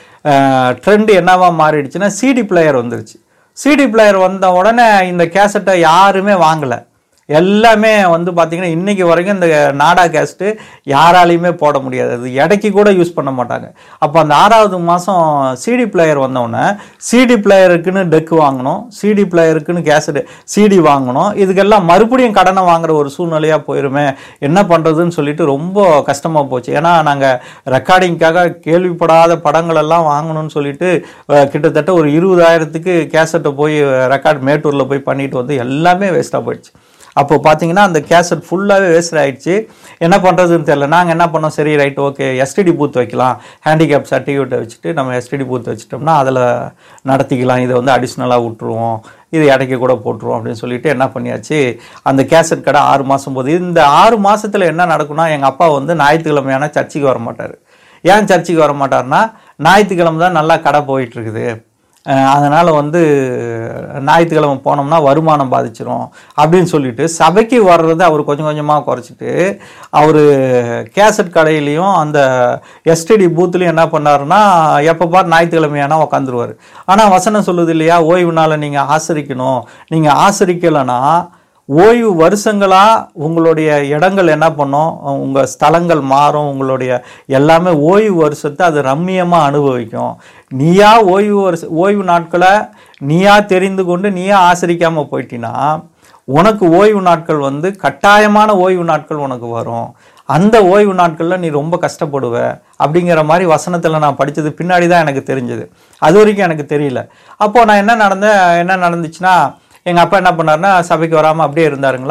ட்ரெண்ட் என்னவா மாறிடுச்சுன்னா சிடி பிளேயர் வந்துருச்சு சிடி பிளேயர் வந்த உடனே இந்த கேசட்டை யாருமே வாங்கலை எல்லாமே வந்து பார்த்தீங்கன்னா இன்னைக்கு வரைக்கும் இந்த நாடா கேஸ்ட்டு யாராலையுமே போட முடியாது அது எடைக்கு கூட யூஸ் பண்ண மாட்டாங்க அப்போ அந்த ஆறாவது மாதம் சிடி பிளேயர் வந்தோடனே சிடி பிளேயருக்குன்னு டெக் வாங்கணும் சிடி பிளேயருக்குன்னு கேசட் சிடி வாங்கணும் இதுக்கெல்லாம் மறுபடியும் கடனை வாங்குற ஒரு சூழ்நிலையாக போயிருமே என்ன பண்ணுறதுன்னு சொல்லிட்டு ரொம்ப கஷ்டமாக போச்சு ஏன்னா நாங்கள் ரெக்கார்டிங்க்காக கேள்விப்படாத படங்கள் எல்லாம் வாங்கணும்னு சொல்லிட்டு அஹ், கிட்டத்தட்ட ஒரு இருபதாயிரத்துக்கு கேசட்டை போய் ரெக்கார்ட் மேட்டூரில் போய் பண்ணிட்டு வந்து எல்லாமே வேஸ்ட்டாக போயிடுச்சு அப்போ பார்த்தீங்கன்னா அந்த கேசட் ஃபுல்லாகவே வேஸ்ட் ஆயிடுச்சு என்ன பண்ணுறதுன்னு தெரியல நாங்கள் என்ன பண்ணோம் சரி ரைட் ஓகே எஸ்டிடி பூத் வைக்கலாம் ஹேண்டிகேப் சர்டிஃபிகேட்டை வச்சுட்டு நம்ம எஸ்டிடி பூத் வச்சுட்டோம்னா அதில் நடத்திக்கலாம் இதை வந்து அடிஷ்னலாக விட்டுருவோம் இது இடைக்க கூட போட்டுருவோம் அப்படின்னு சொல்லிட்டு என்ன பண்ணியாச்சு அந்த கேசட் கடை ஆறு மாதம் போது இந்த ஆறு மாசத்துல என்ன நடக்கும்னா எங்கள் அப்பா வந்து ஞாயிற்றுக்கிழமையான சர்ச்சுக்கு வர மாட்டார் ஏன் சர்ச்சுக்கு வர மாட்டார்னா ஞாயிற்றுக்கிழமை தான் நல்லா கடை போயிட்டு இருக்குது அஹ் அதனால வந்து ஞாயிற்றுக்கிழமை போனோம்னா வருமானம் பாதிச்சிரும் அப்படின்னு சொல்லிட்டு சபைக்கு வர்றதை அவர் கொஞ்சம் கொஞ்சமாக குறைச்சிட்டு அவர் கேசட் கடையிலையும் அந்த எஸ்டிடி பூத்துலையும் என்ன பண்ணாருன்னா எப்போ பார் ஞாயிற்றுக்கிழமையானா உக்காந்துருவார் ஆனால் வசனம் சொல்லுது இல்லையா ஓய்வு நாளை நீங்கள் ஆசரிக்கணும் நீங்கள் ஆசரிக்கலைன்னா ஓய்வு வருஷங்களா உங்களுடைய இடங்கள் என்ன பண்ணும் உங்க ஸ்தலங்கள் மாறும் உங்களுடைய எல்லாமே ஓய்வு வருஷத்தை அது ரம்மியமா அனுபவிக்கும் நீயா ஓய்வு வருஷ ஓய்வு நாட்களை நீயா தெரிந்து கொண்டு நீயா ஆசரிக்காம போயிட்டினா உனக்கு ஓய்வு நாட்கள் வந்து கட்டாயமான ஓய்வு நாட்கள் உனக்கு வரும் அந்த ஓய்வு நாட்களில் நீ ரொம்ப கஷ்டப்படுவ அப்படிங்கிற மாதிரி வசனத்தில் நான் படித்தது பின்னாடி தான் எனக்கு தெரிஞ்சது அது வரைக்கும் எனக்கு தெரியல அப்போது நான் என்ன நடந்த என்ன நடந்துச்சுன்னா எங்கள் அப்பா என்ன பண்ணாருன்னா சபைக்கு வராமல் அப்படியே இருந்தாருங்களா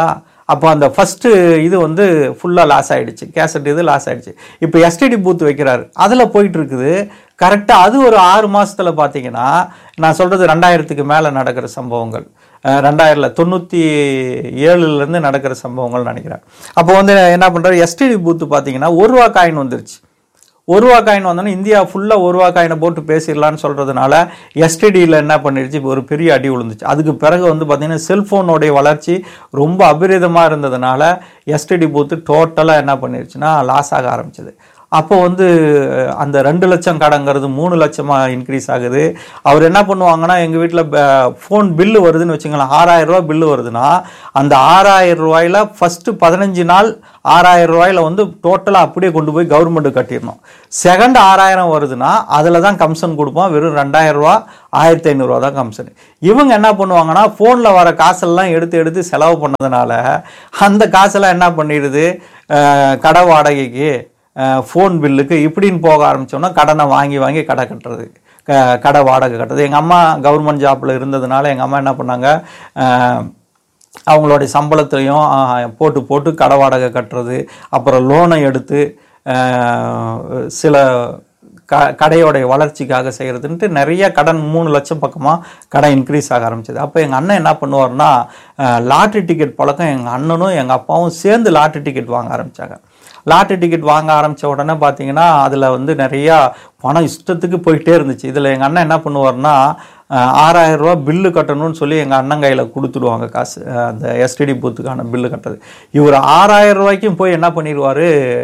அப்போ அந்த ஃபஸ்ட்டு இது வந்து ஃபுல்லாக லாஸ் ஆயிடுச்சு கேசட் இது லாஸ் ஆயிடுச்சு இப்போ எஸ்டிடி பூத் வைக்கிறாரு அதில் போயிட்டு இருக்குது கரெக்டாக அது ஒரு ஆறு மாசத்துல பார்த்தீங்கன்னா நான் சொல்கிறது ரெண்டாயிரத்துக்கு மேலே நடக்கிற சம்பவங்கள் அஹ் ரெண்டாயிரத்துல தொண்ணூற்றி ஏழுலேருந்து நடக்கிற சம்பவங்கள் நினைக்கிறேன் அப்போ வந்து என்ன பண்ணுறாரு எஸ்டிடி பூத்து பார்த்தீங்கன்னா ஒரு ரூபா காயின் வந்துருச்சு ஒரு ரூபா காயின் வந்தோன்னே இந்தியா ஃபுல்லாக ஒரு ரூபா காயினை போட்டு பேசிடலான்னு சொல்கிறதுனால எஸ்டிடியில் என்ன பண்ணிடுச்சு இப்போ ஒரு பெரிய அடி விழுந்துச்சு அதுக்கு பிறகு வந்து பார்த்திங்கன்னா செல்ஃபோனுடைய வளர்ச்சி ரொம்ப அபரிதமாக இருந்ததுனால எஸ்டிடி பூத்து டோட்டலாக என்ன பண்ணிருச்சுன்னா லாஸ் ஆக ஆரம்பிச்சது அப்போ வந்து அந்த ரெண்டு லட்சம் கடங்கிறது மூணு லட்சமாக இன்க்ரீஸ் ஆகுது அவர் என்ன பண்ணுவாங்கன்னா எங்கள் வீட்டில் ஃபோன் பில்லு வருதுன்னு வச்சுங்களேன் ஆறாயிரம் ரூபாய் பில்லு வருதுன்னா அந்த ஆறாயிரம் ரூபாயில ஃபஸ்ட்டு பதினஞ்சு நாள் ஆறாயிரம் ரூபாயில வந்து டோட்டலாக அப்படியே கொண்டு போய் கவர்மெண்ட்டு கட்டிடணும் செகண்ட் ஆறாயிரம் வருதுன்னா அதில் தான் கமிஷன் கொடுப்போம் வெறும் ரெண்டாயிரம் ரூபா ஆயிரத்தி ஐநூறுரூவா தான் கமிஷன் இவங்க என்ன பண்ணுவாங்கன்னா ஃபோனில் வர காசெல்லாம் எடுத்து எடுத்து செலவு பண்ணதுனால அந்த காசெல்லாம் என்ன பண்ணிடுது அஹ், கடை வாடகைக்கு ஃபோன் பில்லுக்கு இப்படின்னு போக ஆரம்பிச்சோன்னா கடனை வாங்கி வாங்கி கடை கட்டுறது க- கடை வாடகை கட்டுறது எங்கள் அம்மா கவர்மெண்ட் ஜாப்பில் இருந்ததுனால எங்கள் அம்மா என்ன பண்ணாங்க அஹ், அவங்களுடைய சம்பளத்தையும் அஹ், போட்டு போட்டு கடை வாடகை கட்டுறது அப்புறம் லோனை எடுத்து அஹ், சில க கடையோடைய வளர்ச்சிக்காக செய்கிறதுன்ட்டு நிறைய கடன் மூணு லட்சம் பக்கமாக கடன் இன்க்ரீஸ் ஆக ஆரம்பிச்சது அப்போ எங்கள் அண்ணன் என்ன பண்ணுவார்னா லாட்ரி டிக்கெட் பழக்கம் எங்கள் அண்ணனும் எங்கள் அப்பாவும் சேர்ந்து லாட்ரி டிக்கெட் வாங்க ஆரம்பித்தாங்க லாட்ரி டிக்கெட் வாங்க ஆரம்பித்த உடனே பார்த்தீங்கன்னா அதில் வந்து நிறையா பணம் இஷ்டத்துக்கு போயிட்டே இருந்துச்சு இதில் எங்கள் அண்ணன் என்ன பண்ணுவார்னா அஹ், ஆறாயிரம் ரூபா பில்லு கட்டணும்னு சொல்லி எங்கள் அண்ணன் கையில் கொடுத்துடுவாங்க காசு அஹ், அந்த எஸ்டிடி பூத்துக்கான பில்லு கட்டுறது இவர் ஆறாயிரம் ரூபாய்க்கும் போய் என்ன பண்ணிடுவார்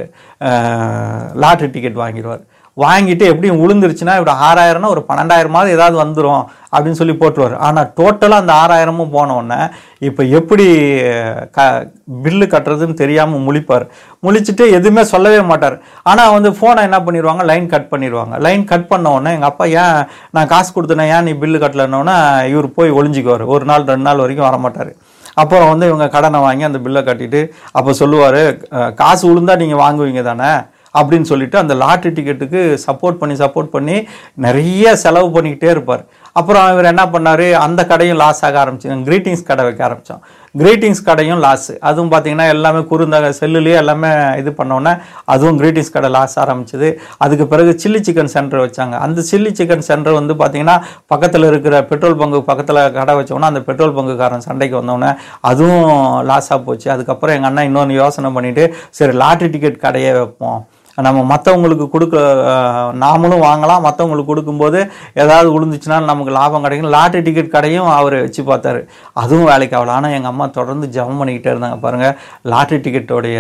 லாட்ரி டிக்கெட் வாங்கிடுவார் வாங்கிட்டு எப்படியும் விழுந்துருச்சுன்னா இப்படி ஆறாயிரம்னா ஒரு பன்னெண்டாயிரமாவது ஏதாவது வந்துடும் அப்படின்னு சொல்லி போட்டுருவார் ஆனால் டோட்டலாக அந்த ஆறாயிரமும் போன உடனே இப்போ எப்படி க பில்லு கட்டுறதுன்னு தெரியாமல் முழிப்பார் முழிச்சிட்டு எதுவுமே சொல்லவே மாட்டார் ஆனால் வந்து ஃபோனை என்ன பண்ணிடுவாங்க லைன் கட் பண்ணிடுவாங்க லைன் கட் பண்ண உடனே எங்கள் அப்பா ஏன் நான் காசு கொடுத்தேனே ஏன் நீ பில்லு கட்டலன்னொன்னே இவர் போய் ஒளிஞ்சிக்குவார் ஒரு நாள் ரெண்டு நாள் வரைக்கும் வர மாட்டார் அப்புறம் வந்து இவங்க கடனை வாங்கி அந்த பில்லை கட்டிட்டு அப்போ சொல்லுவார் காசு விழுந்தா நீங்கள் வாங்குவீங்க தானே அப்படின்னு சொல்லிட்டு அந்த லாட்ரி டிக்கெட்டுக்கு சப்போர்ட் பண்ணி சப்போர்ட் பண்ணி நிறைய செலவு பண்ணிக்கிட்டே இருப்பார் அப்புறம் இவர் என்ன பண்ணார் அந்த கடையும் லாஸ் ஆக ஆரம்பிச்சு கிரீட்டிங்ஸ் கடை வைக்க ஆரம்பித்தோம் கிரீட்டிங்ஸ் கடையும் லாஸ் அதுவும் பார்த்தீங்கன்னா எல்லாமே குறுந்த செல்லுலேயே எல்லாமே இது பண்ணோன்னே அதுவும் கிரீட்டிங்ஸ் கடை லாஸ் ஆரம்பிச்சது அதுக்கு பிறகு சில்லி சிக்கன் சென்டர் வச்சாங்க அந்த சில்லி சிக்கன் சென்டர் வந்து பார்த்தீங்கன்னா பக்கத்தில் இருக்கிற பெட்ரோல் பங்கு பக்கத்தில் கடை வச்சோன்னா அந்த பெட்ரோல் பங்குக்காரன் சண்டைக்கு வந்தோடனே அதுவும் லாஸாக போச்சு அதுக்கப்புறம் எங்கள் அண்ணன் இன்னொன்று யோசனை பண்ணிட்டு சரி லாட்ரி டிக்கெட் கடையே வைப்போம் நம்ம மற்றவங்களுக்கு கொடுக்க அஹ், நாமளும் வாங்கலாம் மற்றவங்களுக்கு கொடுக்கும்போது ஏதாவது விழுந்துச்சுன்னா நமக்கு லாபம் கிடைக்கும் லாட்ரி டிக்கெட் கடையும் அவர் வச்சு பார்த்தாரு அதுவும் வேலைக்கு ஆகல ஆனால் எங்கள் அம்மா தொடர்ந்து ஜெபம் பண்ணிக்கிட்டே இருந்தாங்க பாருங்கள் லாட்ரி டிக்கெட்டோடைய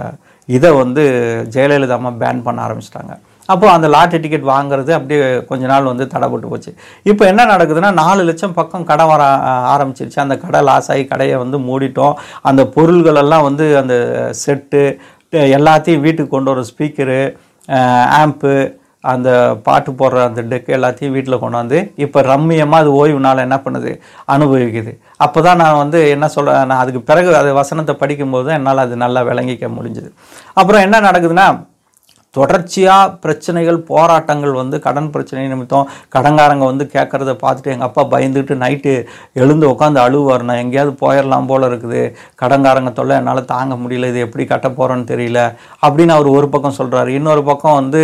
இதை வந்து ஜெயலலிதா அம்மா பேன் பண்ண ஆரம்பிச்சிட்டாங்க அப்போ அந்த லாட்ரி டிக்கெட் வாங்குறது அப்படியே கொஞ்ச நாள் வந்து தடைப்பட்டு போச்சு இப்போ என்ன நடக்குதுன்னா நாலு லட்சம் பக்கம் கடை வர ஆ- ஆரம்பிச்சிருச்சு அந்த கடை லாஸ் ஆகி கடையை வந்து மூடிட்டோம் அந்த பொருள்கள் எல்லாம் வந்து அந்த செட்டு எல்லாத்தையும் வீட்டுக்கு கொண்டு வர ஸ்பீக்கரு ஆம்ப்பு அந்த பாட்டு போடுற அந்த டெக் எல்லாத்தையும் வீட்டில் கொண்டாந்து இப்போ ரம்மியமாக அது ஓய்வு நாள் என்ன பண்ணுது அனுபவிக்குது அப்போ தான் நான் வந்து என்ன சொல்ல நான் அதுக்கு பிறகு அது வசனத்தை படிக்கும்போது தான் என்னால் அது நல்லா விளங்கிக்க முடிஞ்சுது அப்புறம் என்ன நடக்குதுன்னா தொடர்ச்சியாக பிரச்சனைகள் போராட்டங்கள் வந்து கடன் பிரச்சனை நிமித்தம் கடன்காரங்க வந்து கேட்குறத பார்த்துட்டு எங்கள் அப்பா பயந்துட்டு நைட்டு எழுந்து உட்காந்து அழுவார் நான் எங்கேயாவது போயிடலாம் போல இருக்குது கடன்காரங்க தொல்லை என்னால் தாங்க முடியல இது எப்படி கட்ட போகிறோன்னு தெரியல அப்படின்னு அவர் ஒரு பக்கம் சொல்கிறாரு இன்னொரு பக்கம் வந்து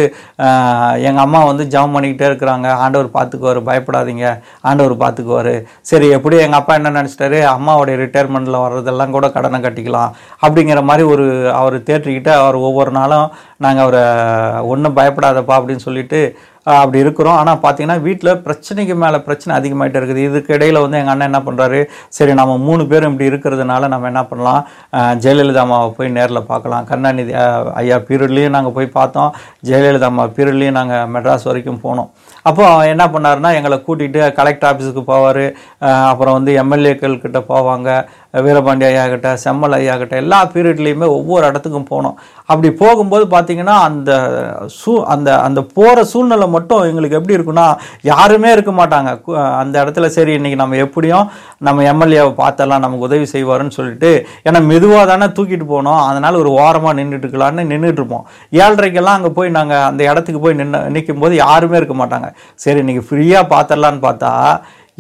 எங்கள் அம்மா வந்து ஜெபம் பண்ணிக்கிட்டே இருக்கிறாங்க ஆண்டவர் பார்த்துக்குவார் பயப்படாதீங்க ஆண்டவர் பார்த்துக்குவார் சரி எப்படி எங்கள் அப்பா என்ன நினச்சிட்டாரு அம்மாவுடைய ரிட்டையர்மெண்ட்டில் வர்றதெல்லாம் கூட கடனை கட்டிக்கலாம் அப்படிங்கிற மாதிரி ஒரு அவர் தேற்றிக்கிட்டு அவர் ஒவ்வொரு நாளும் நாங்கள் அவரை ஒன்றும் பயப்படாதப்பா அப்படின்னு சொல்லிட்டு அஹ், அப்படி இருக்கிறோம் ஆனால் பார்த்தீங்கன்னா வீட்டில் பிரச்சனைக்கு மேலே பிரச்சனை அதிகமாகிட்டே இருக்குது இதுக்கு இடையில வந்து எங்கள் அண்ணன் என்ன பண்ணுறாரு சரி நம்ம மூணு பேரும் இப்படி இருக்கிறதுனால நம்ம என்ன பண்ணலாம் அஹ், ஜெயலலிதா அம்மாவை போய் நேரில் பார்க்கலாம் கருணாநிதி அஹ், ஐயா பீரியட்லேயும் நாங்கள் போய் பார்த்தோம் ஜெயலலிதா அம்மா பீரியட்லேயும் நாங்கள் மெட்ராஸ் வரைக்கும் போனோம் அப்போ என்ன பண்ணாருன்னா எங்களை கூட்டிகிட்டு கலெக்டர் ஆஃபீஸுக்கு போவார் அப்புறம் வந்து எம்எல்ஏக்கள் கிட்ட போவாங்க வீரபாண்டி ஐயா கிட்ட செம்மல் ஐயா கிட்ட எல்லா பீரியட்லேயுமே ஒவ்வொரு இடத்துக்கும் போனோம் அப்படி போகும்போது பார்த்தீங்கன்னா அந்த சூ அந்த அந்த போகிற சூழ்நிலை மட்டும் எங்களுக்கு எப்படி இருக்குன்னா யாருமே இருக்க மாட்டாங்க கு- அந்த இடத்துல சரி இன்னைக்கு நம்ம எப்படியும் நம்ம எம்எல்ஏவை பார்த்தலாம் நமக்கு உதவி செய்வாருன்னு சொல்லிட்டு ஏன்னா மெதுவாக தானே தூக்கிட்டு போனோம் அதனால ஒரு ஓரமாக நின்றுட்டு இருக்கலாம்னு நின்றுட்டு இருப்போம் ஏழரைக்கெல்லாம் அங்கே போய் நாங்கள் அந்த இடத்துக்கு போய் நின்று நிற்கும் போது யாருமே இருக்க மாட்டாங்க சரி இன்னைக்கு ஃப்ரீயாக பார்த்துடலான்னு பார்த்தா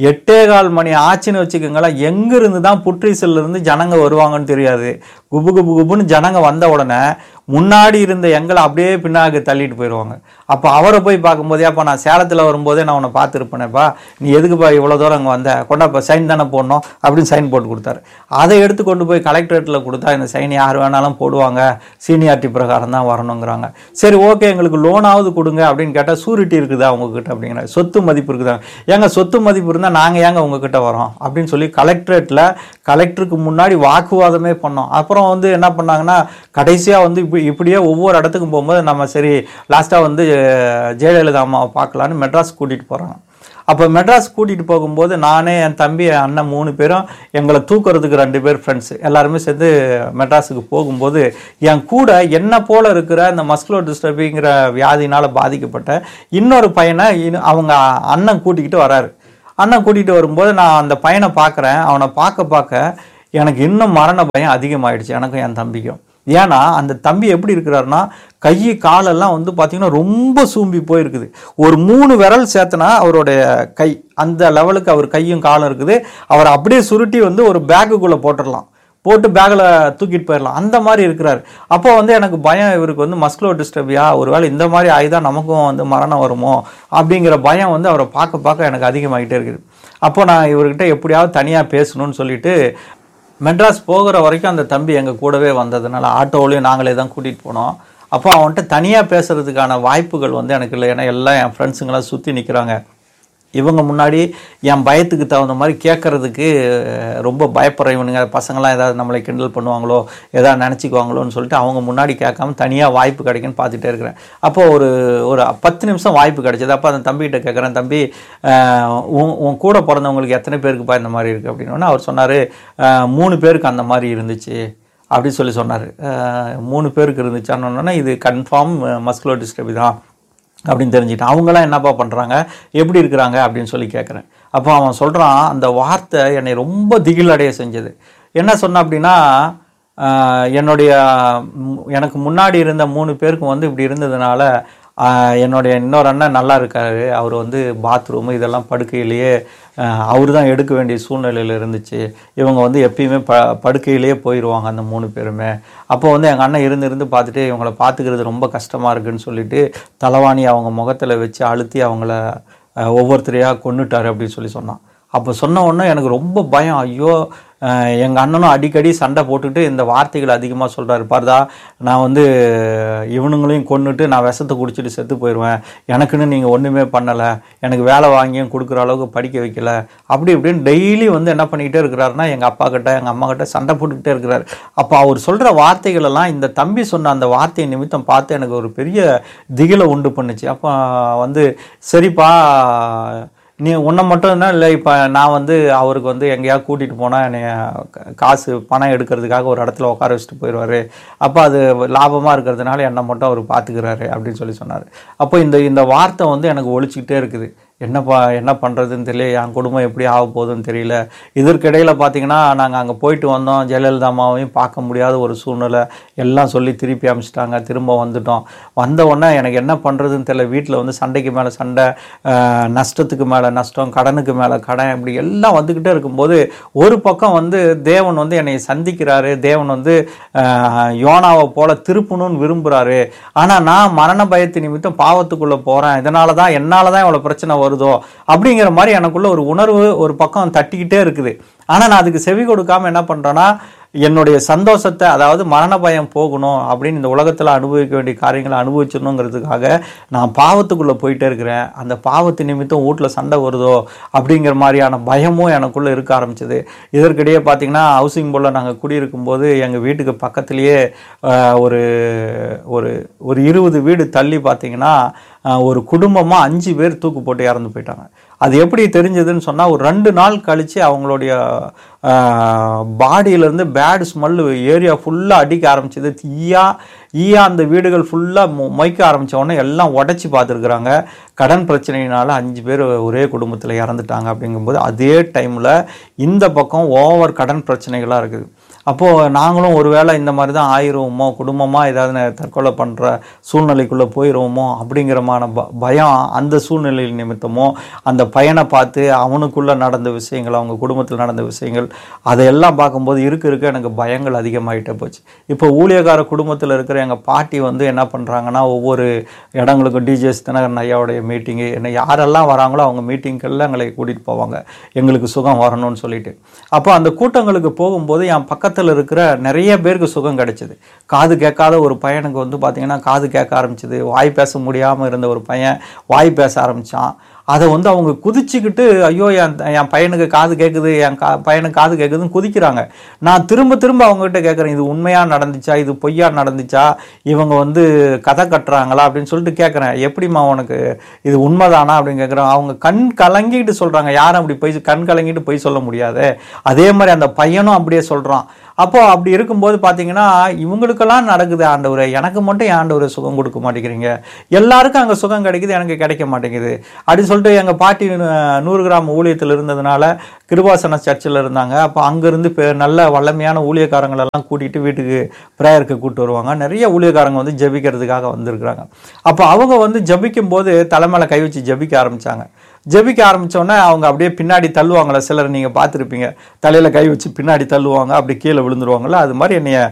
எட்டே கால் மணி ஆச்சுன்னு வச்சுக்கோங்களேன் எங்கிருந்து தான் புற்றீசல்ல இருந்து ஜனங்க வருவாங்கன்னு தெரியாது குபு குபு குபுன்னு ஜனங்க வந்த உடனே முன்னாடி இருந்த எங்களை அப்படியே பின்னாக்கு தள்ளிட்டு போயிடுவாங்க அப்போ அவரை போய் பார்க்கும்போதே அப்போ நான் சேலத்தில் வரும்போதே நான் உன்னை பார்த்துருப்பேனேப்பா நீ எதுக்குப்பா இவ்வளோ தூரம் அங்கே வந்த கொண்டாப்பா சைன் தானே போடணும் அப்படின்னு சைன் போட்டு கொடுத்தாரு அதை எடுத்து கொண்டு போய் கலெக்டரேட்டில் கொடுத்தா இந்த சைன் யார் வேணாலும் போடுவாங்க சீனியாரிட்டி பிரகாரம் தான் வரணுங்கிறாங்க சரி ஓகே எங்களுக்கு லோனாவது கொடுங்க அப்படின்னு கேட்டால் சூரிட்டி இருக்குதா உங்ககிட்ட அப்படிங்கிற சொத்து மதிப்பு இருக்குதா ஏங்க சொத்து மதிப்பு இருந்தால் நாங்கள் ஏங்க உங்ககிட்ட வரோம் அப்படின்னு சொல்லி கலெக்டரேட்டில் கலெக்டருக்கு முன்னாடி வாக்குவாதமே பண்ணோம் அப்புறம் வந்து என்ன பண்ணாங்கன்னா கடைசியாக வந்து இப்படி இப்படியே ஒவ்வொரு இடத்துக்கும் போகும்போது நம்ம சரி லாஸ்ட்டாக வந்து அஹ், ஜெயலலிதா அம்மாவை பார்க்கலான்னு மெட்ராஸ் கூட்டிகிட்டு போகிறாங்க அப்போ மெட்ராஸ் கூட்டிகிட்டு போகும்போது நானே என் தம்பி என் அண்ணன் மூணு பேரும் எங்களை தூக்குறதுக்கு ரெண்டு பேர் ஃப்ரெண்ட்ஸ் எல்லாருமே சேர்ந்து மெட்ராஸுக்கு போகும்போது என் கூட என்ன போல இருக்கிற இந்த மஸ்குலோ டிஸ்டர்பிங்கிற வியாதினால் பாதிக்கப்பட்ட இன்னொரு பையனை இன்னு- அவங்க அண்ணன் கூட்டிக்கிட்டு வராரு அண்ணன் கூட்டிகிட்டு வரும்போது நான் அந்த பையனை பார்க்குறேன் அவனை பார்க்க பார்க்க எனக்கு இன்னும் மரண பயம் அதிகமாயிடுச்சு எனக்கும் என் தம்பிக்கும் ஏன்னா அந்த தம்பி எப்படி இருக்கிறாருன்னா கை காலெல்லாம் வந்து பார்த்தீங்கன்னா ரொம்ப சூம்பி போயிருக்குது ஒரு மூணு விரல் சேர்த்தனா அவருடைய கை அந்த லெவலுக்கு அவர் கையும் காலும் இருக்குது அவர் அப்படியே சுருட்டி வந்து ஒரு பேக்குக்குள்ளே போட்டுடலாம் போட்டு பேக்கில் தூக்கிட்டு போயிடலாம் அந்த மாதிரி இருக்கிறார் அப்போ வந்து எனக்கு பயம் இவருக்கு வந்து மஸ்குலோ டிஸ்டர்பியா ஒருவேளை இந்த மாதிரி ஆயுதா நமக்கும் வந்து மரணம் வருமோ அப்படிங்கிற பயம் வந்து அவரை பார்க்க பார்க்க எனக்கு அதிகமாகிட்டே இருக்குது அப்போ நான் இவர்கிட்ட எப்படியாவது தனியாக பேசணும்னு சொல்லிட்டு மெட்ராஸ் போகிற வரைக்கும் அந்த தம்பி எங்கள் கூடவே வந்ததுனால ஆட்டோவிலையும் நாங்களே தான் கூட்டிகிட்டு போனோம் அப்போ அவன்கிட்ட தனியாக பேசுறதுக்கான வாய்ப்புகள் வந்து எனக்கு இல்லை ஏன்னா எல்லாம் என் ஃப்ரெண்ட்ஸுங்களாம் சுற்றி நிற்கிறாங்க இவங்க முன்னாடி என் பயத்துக்கு தகுந்த மாதிரி கேட்கறதுக்கு ரொம்ப பயப்படுற இவனுங்க பசங்களாம் ஏதாவது நம்மளை கிண்டல் பண்ணுவாங்களோ ஏதாவது நினச்சிக்குவாங்களோன்னு சொல்லிட்டு அவங்க முன்னாடி கேட்காம தனியாக வாய்ப்பு கிடைக்குன்னு பார்த்துட்டே இருக்கிறேன் அப்போ ஒரு ஒரு பத்து நிமிஷம் வாய்ப்பு கிடைச்சது அப்போ அந்த தம்பிகிட்ட கேட்குறேன் தம்பி அஹ், உன் உன் கூட பிறந்தவங்களுக்கு எத்தனை பேருக்குப்பா இந்த மாதிரி இருக்குது அப்படின்னு அவர் சொன்னார் மூணு பேருக்கு அந்த மாதிரி இருந்துச்சு அப்படின்னு சொல்லி சொன்னார் மூணு பேருக்கு இருந்துச்சான்னு இது கன்ஃபார்ம் மஸ்குலோ டிஸ்டர்பி தான் அப்படின்னு தெரிஞ்சுக்கிட்டேன் அவங்களாம் என்னப்பா பண்ணுறாங்க எப்படி இருக்கிறாங்க அப்படின்னு சொல்லி கேட்குறேன் அப்போ அவன் சொல்கிறான் அந்த வார்த்தை என்னை ரொம்ப திகில் அடைய செஞ்சது என்ன சொன்ன அப்படின்னா ஆஹ், என்னுடைய ம், எனக்கு முன்னாடி இருந்த மூணு பேருக்கும் வந்து இப்படி இருந்ததுனால ஆஹ், என்னுடைய இன்னொரு அண்ணன் நல்லா இருக்காரு அவர் வந்து பாத்ரூமு இதெல்லாம் படுக்கையிலேயே அவர் தான் எடுக்க வேண்டிய சூழ்நிலையில் இருந்துச்சு இவங்க வந்து எப்பயுமே ப படுக்கையிலேயே போயிடுவாங்க அந்த மூணு பேருமே அப்போ வந்து எங்கள் அண்ணன் இருந்து இருந்து பார்த்துட்டு இவங்களை பார்த்துக்கிறது ரொம்ப கஷ்டமாக இருக்குன்னு சொல்லிட்டு தலைவாணி அவங்க முகத்தில் வச்சு அழுத்தி அவங்கள அஹ், ஒவ்வொருத்தரையாக கொன்னுட்டாரு அப்படின்னு சொல்லி சொன்னான் அப்போ சொன்ன உடனே எனக்கு ரொம்ப பயம் ஐயோ எங்கள் அண்ணனும் அடிக்கடி சண்டை போட்டுட்டு இந்த வார்த்தைகள் அதிகமாக சொல்கிறாரு பாருதா நான் வந்து இவனுங்களையும் கொன்னுட்டு நான் விஷத்தை குடிச்சிட்டு செத்து போயிடுவேன் எனக்குன்னு நீங்கள் ஒன்றுமே பண்ணலை எனக்கு வேலை வாங்கியும் கொடுக்குற அளவுக்கு படிக்க வைக்கல அப்படி இப்படின்னு டெய்லி வந்து என்ன பண்ணிக்கிட்டே இருக்கிறாருன்னா எங்கள் அப்பா கிட்ட எங்கள் அம்மா கிட்ட சண்டை போட்டுக்கிட்டே இருக்கிறாரு அப்போ அவர் சொல்கிற வார்த்தைகள் எல்லாம் இந்த தம்பி சொன்ன அந்த வார்த்தை நிமித்தம் பார்த்து எனக்கு ஒரு பெரிய திகிலை உண்டு பண்ணுச்சு அப்போ வந்து சரிப்பா நீ உன்னை மட்டும் தான் இல்லை இப்போ நான் வந்து அவருக்கு வந்து எங்கேயாவது கூட்டிகிட்டு போனால் என்னை க- காசு பணம் எடுக்கிறதுக்காக ஒரு இடத்துல உட்கார வச்சுட்டு போயிடுவார் அப்போ அது லாபமாக இருக்கிறதுனால என்னை மட்டும் அவர் பார்த்துக்கிறாரு அப்படின்னு சொல்லி சொன்னார் அப்போ இந்த இந்த வார்த்தை வந்து எனக்கு ஒழிச்சிக்கிட்டே இருக்குது என்னப்பா என்ன பண்ணுறதுன்னு தெரியல என் குடும்பம் எப்படி ஆக போகுதுன்னு தெரியல இதற்கிடையில் பார்த்தீங்கன்னா நாங்கள் அங்கே போயிட்டு வந்தோம் ஜெயலலிதா அம்மாவையும் பார்க்க முடியாத ஒரு சூழ்நிலை எல்லாம் சொல்லி திருப்பி அமிச்சிட்டாங்க திரும்ப வந்துட்டோம் வந்த உடனே எனக்கு என்ன பண்ணுறதுன்னு தெரியல வீட்டில் வந்து சண்டைக்கு மேலே சண்டை ஆஹ், நஷ்டத்துக்கு மேலே நஷ்டம் கடனுக்கு மேலே கடன் இப்படி எல்லாம் வந்துக்கிட்டே இருக்கும்போது ஒரு பக்கம் வந்து தேவன் வந்து என்னை சந்திக்கிறாரு தேவன் வந்து ஆஹ், யோனாவை போல திருப்பணும்னு விரும்புகிறாரு ஆனால் நான் மரண பயத்து நிமித்தம் பாவத்துக்குள்ளே போகிறேன் இதனால தான் என்னால் தான் இவ்வளோ பிரச்சனை வருதோ அப்படிங்கிற மாதிரி எனக்குள்ள ஒரு உணர்வு ஒரு பக்கம் தட்டிக்கிட்டே இருக்குது ஆனால் நான் அதுக்கு செவி கொடுக்காம என்ன பண்ணுறேன்னா என்னுடைய சந்தோஷத்தை அதாவது மரண பயம் போகணும் அப்படின்னு இந்த உலகத்தில் அனுபவிக்க வேண்டிய காரியங்களை அனுபவிச்சிடணுங்கிறதுக்காக நான் பாவத்துக்குள்ளே போயிட்டே இருக்கிறேன் அந்த பாவத்து நிமித்தம் வீட்டில் சண்டை வருதோ அப்படிங்கிற மாதிரியான பயமும் எனக்குள்ளே இருக்க ஆரம்பிச்சது இதற்கிடையே பார்த்தீங்கன்னா ஹவுசிங் போர்டில் நாங்கள் குடியிருக்கும் போது எங்கள் வீட்டுக்கு பக்கத்துலேயே ஆஹ், ஒரு ஒரு ஒரு இருபது வீடு தள்ளி பார்த்தீங்கன்னா ஆஹ், ஒரு குடும்பமாக அஞ்சு பேர் தூக்கு போட்டு இறந்து போயிட்டாங்க அது எப்படி தெரிஞ்சதுன்னு சொன்னால் ஒரு ரெண்டு நாள் கழித்து அவங்களுடைய பாடியிலேருந்து பேட் ஸ்மெல்லு ஏரியா ஃபுல்லாக அடிக்க ஆரம்பிச்சது ஈயா ஈயா அந்த வீடுகள் ஃபுல்லாக மொய்க்க ஆரம்பிச்ச உடனே எல்லாம் உடச்சி பார்த்துருக்குறாங்க கடன் பிரச்சனையினால அஞ்சு பேர் ஒரே குடும்பத்தில் இறந்துட்டாங்க அப்படிங்கும்போது அதே டைமில் இந்த பக்கம் ஓவர் கடன் பிரச்சனைகளாக இருக்குது அப்போது நாங்களும் ஒருவேளை இந்த மாதிரி தான் ஆயிடுவோமோ குடும்பமாக ஏதாவது ந- தற்கொலை பண்ணுற சூழ்நிலைக்குள்ளே போயிடுவோமோ அப்படிங்கிறமான ப பயம் அந்த சூழ்நிலை நிமித்தமோ அந்த பையனை பார்த்து அவனுக்குள்ளே நடந்த விஷயங்கள் அவங்க குடும்பத்தில் நடந்த விஷயங்கள் அதையெல்லாம் பார்க்கும்போது இருக்க இருக்க எனக்கு பயங்கள் அதிகமாகிட்டே போச்சு இப்போ ஊழியக்கார குடும்பத்தில் இருக்கிற எங்கள் பாட்டி வந்து என்ன பண்ணுறாங்கன்னா ஒவ்வொரு இடங்களுக்கும் டிஜிஎஸ் தினகரன் ஐயாவுடைய மீட்டிங்கு என்ன யாரெல்லாம் வராங்களோ அவங்க மீட்டிங்கெல்லாம் எங்களை கூட்டிகிட்டு போவாங்க எங்களுக்கு சுகம் வரணும்னு சொல்லிட்டு அப்போ அந்த கூட்டங்களுக்கு போகும்போது என் பக்கத்தில் இருக்கிற நிறைய பேருக்கு சுகம் கிடைச்சிது காது கேட்காத ஒரு பையனுக்கு வந்து பார்த்தீங்கன்னா காது கேட்க ஆரம்பிச்சது வாய் பேச முடியாமல் இருந்த ஒரு பையன் வாய் பேச ஆரம்பித்தான் அதை வந்து அவங்க குதிச்சுக்கிட்டு ஐயோ என் என் பையனுக்கு காது கேட்குது என் கா பையனுக்கு காது கேட்குதுன்னு குதிக்கிறாங்க நான் திரும்ப திரும்ப அவங்ககிட்ட கேட்குறேன் இது உண்மையாக நடந்துச்சா இது பொய்யா நடந்துச்சா இவங்க வந்து கதை கட்டுறாங்களா அப்படின்னு சொல்லிட்டு கேட்குறேன் எப்படிம்மா உனக்கு இது உண்மைதானா அப்படின்னு கேட்குறேன் அவங்க கண் கலங்கிட்டு சொல்கிறாங்க யாரும் அப்படி போய் கண் கலங்கிட்டு போய் சொல்ல முடியாது அதே மாதிரி அந்த பையனும் அப்படியே சொல்கிறான் அப்போ அப்படி இருக்கும்போது பார்த்தீங்கன்னா இவங்களுக்கெல்லாம் நடக்குது ஆண்டவரே எனக்கு மட்டும் ஏன் ஆண்டவரே சுகம் கொடுக்க மாட்டேங்கிறீங்க எல்லாருக்கும் அங்கே சுகம் கிடைக்குது எனக்கு கிடைக்க மாட்டேங்குது அப்படின்னு சொல்லிட்டு எங்கள் பாட்டி அஹ், நூறு கிராம் ஊழியத்தில் இருந்ததுனால கிருபாசன சர்ச்சில் இருந்தாங்க அப்போ அங்கேருந்து பெ- நல்ல வல்லமையான ஊழியக்காரங்களெல்லாம் கூட்டிகிட்டு வீட்டுக்கு ப்ரேயருக்கு கூப்பிட்டு வருவாங்க நிறைய ஊழியக்காரங்க வந்து ஜெபிக்கிறதுக்காக வந்திருக்கிறாங்க அப்போ அவங்க வந்து ஜெபிக்கும் போது தலைமையில கை வச்சு ஜெபிக்க ஆரம்பிச்சாங்க ஜெபிக்க ஆரம்பிச்சோன்னே அவங்க அப்படியே பின்னாடி தள்ளுவாங்களே சிலர் நீங்கள் பார்த்துருப்பீங்க தலையில் கை வச்சு பின்னாடி தள்ளுவாங்க அப்படி கீழே விழுந்துருவாங்கல்ல அது மாதிரி என்னைய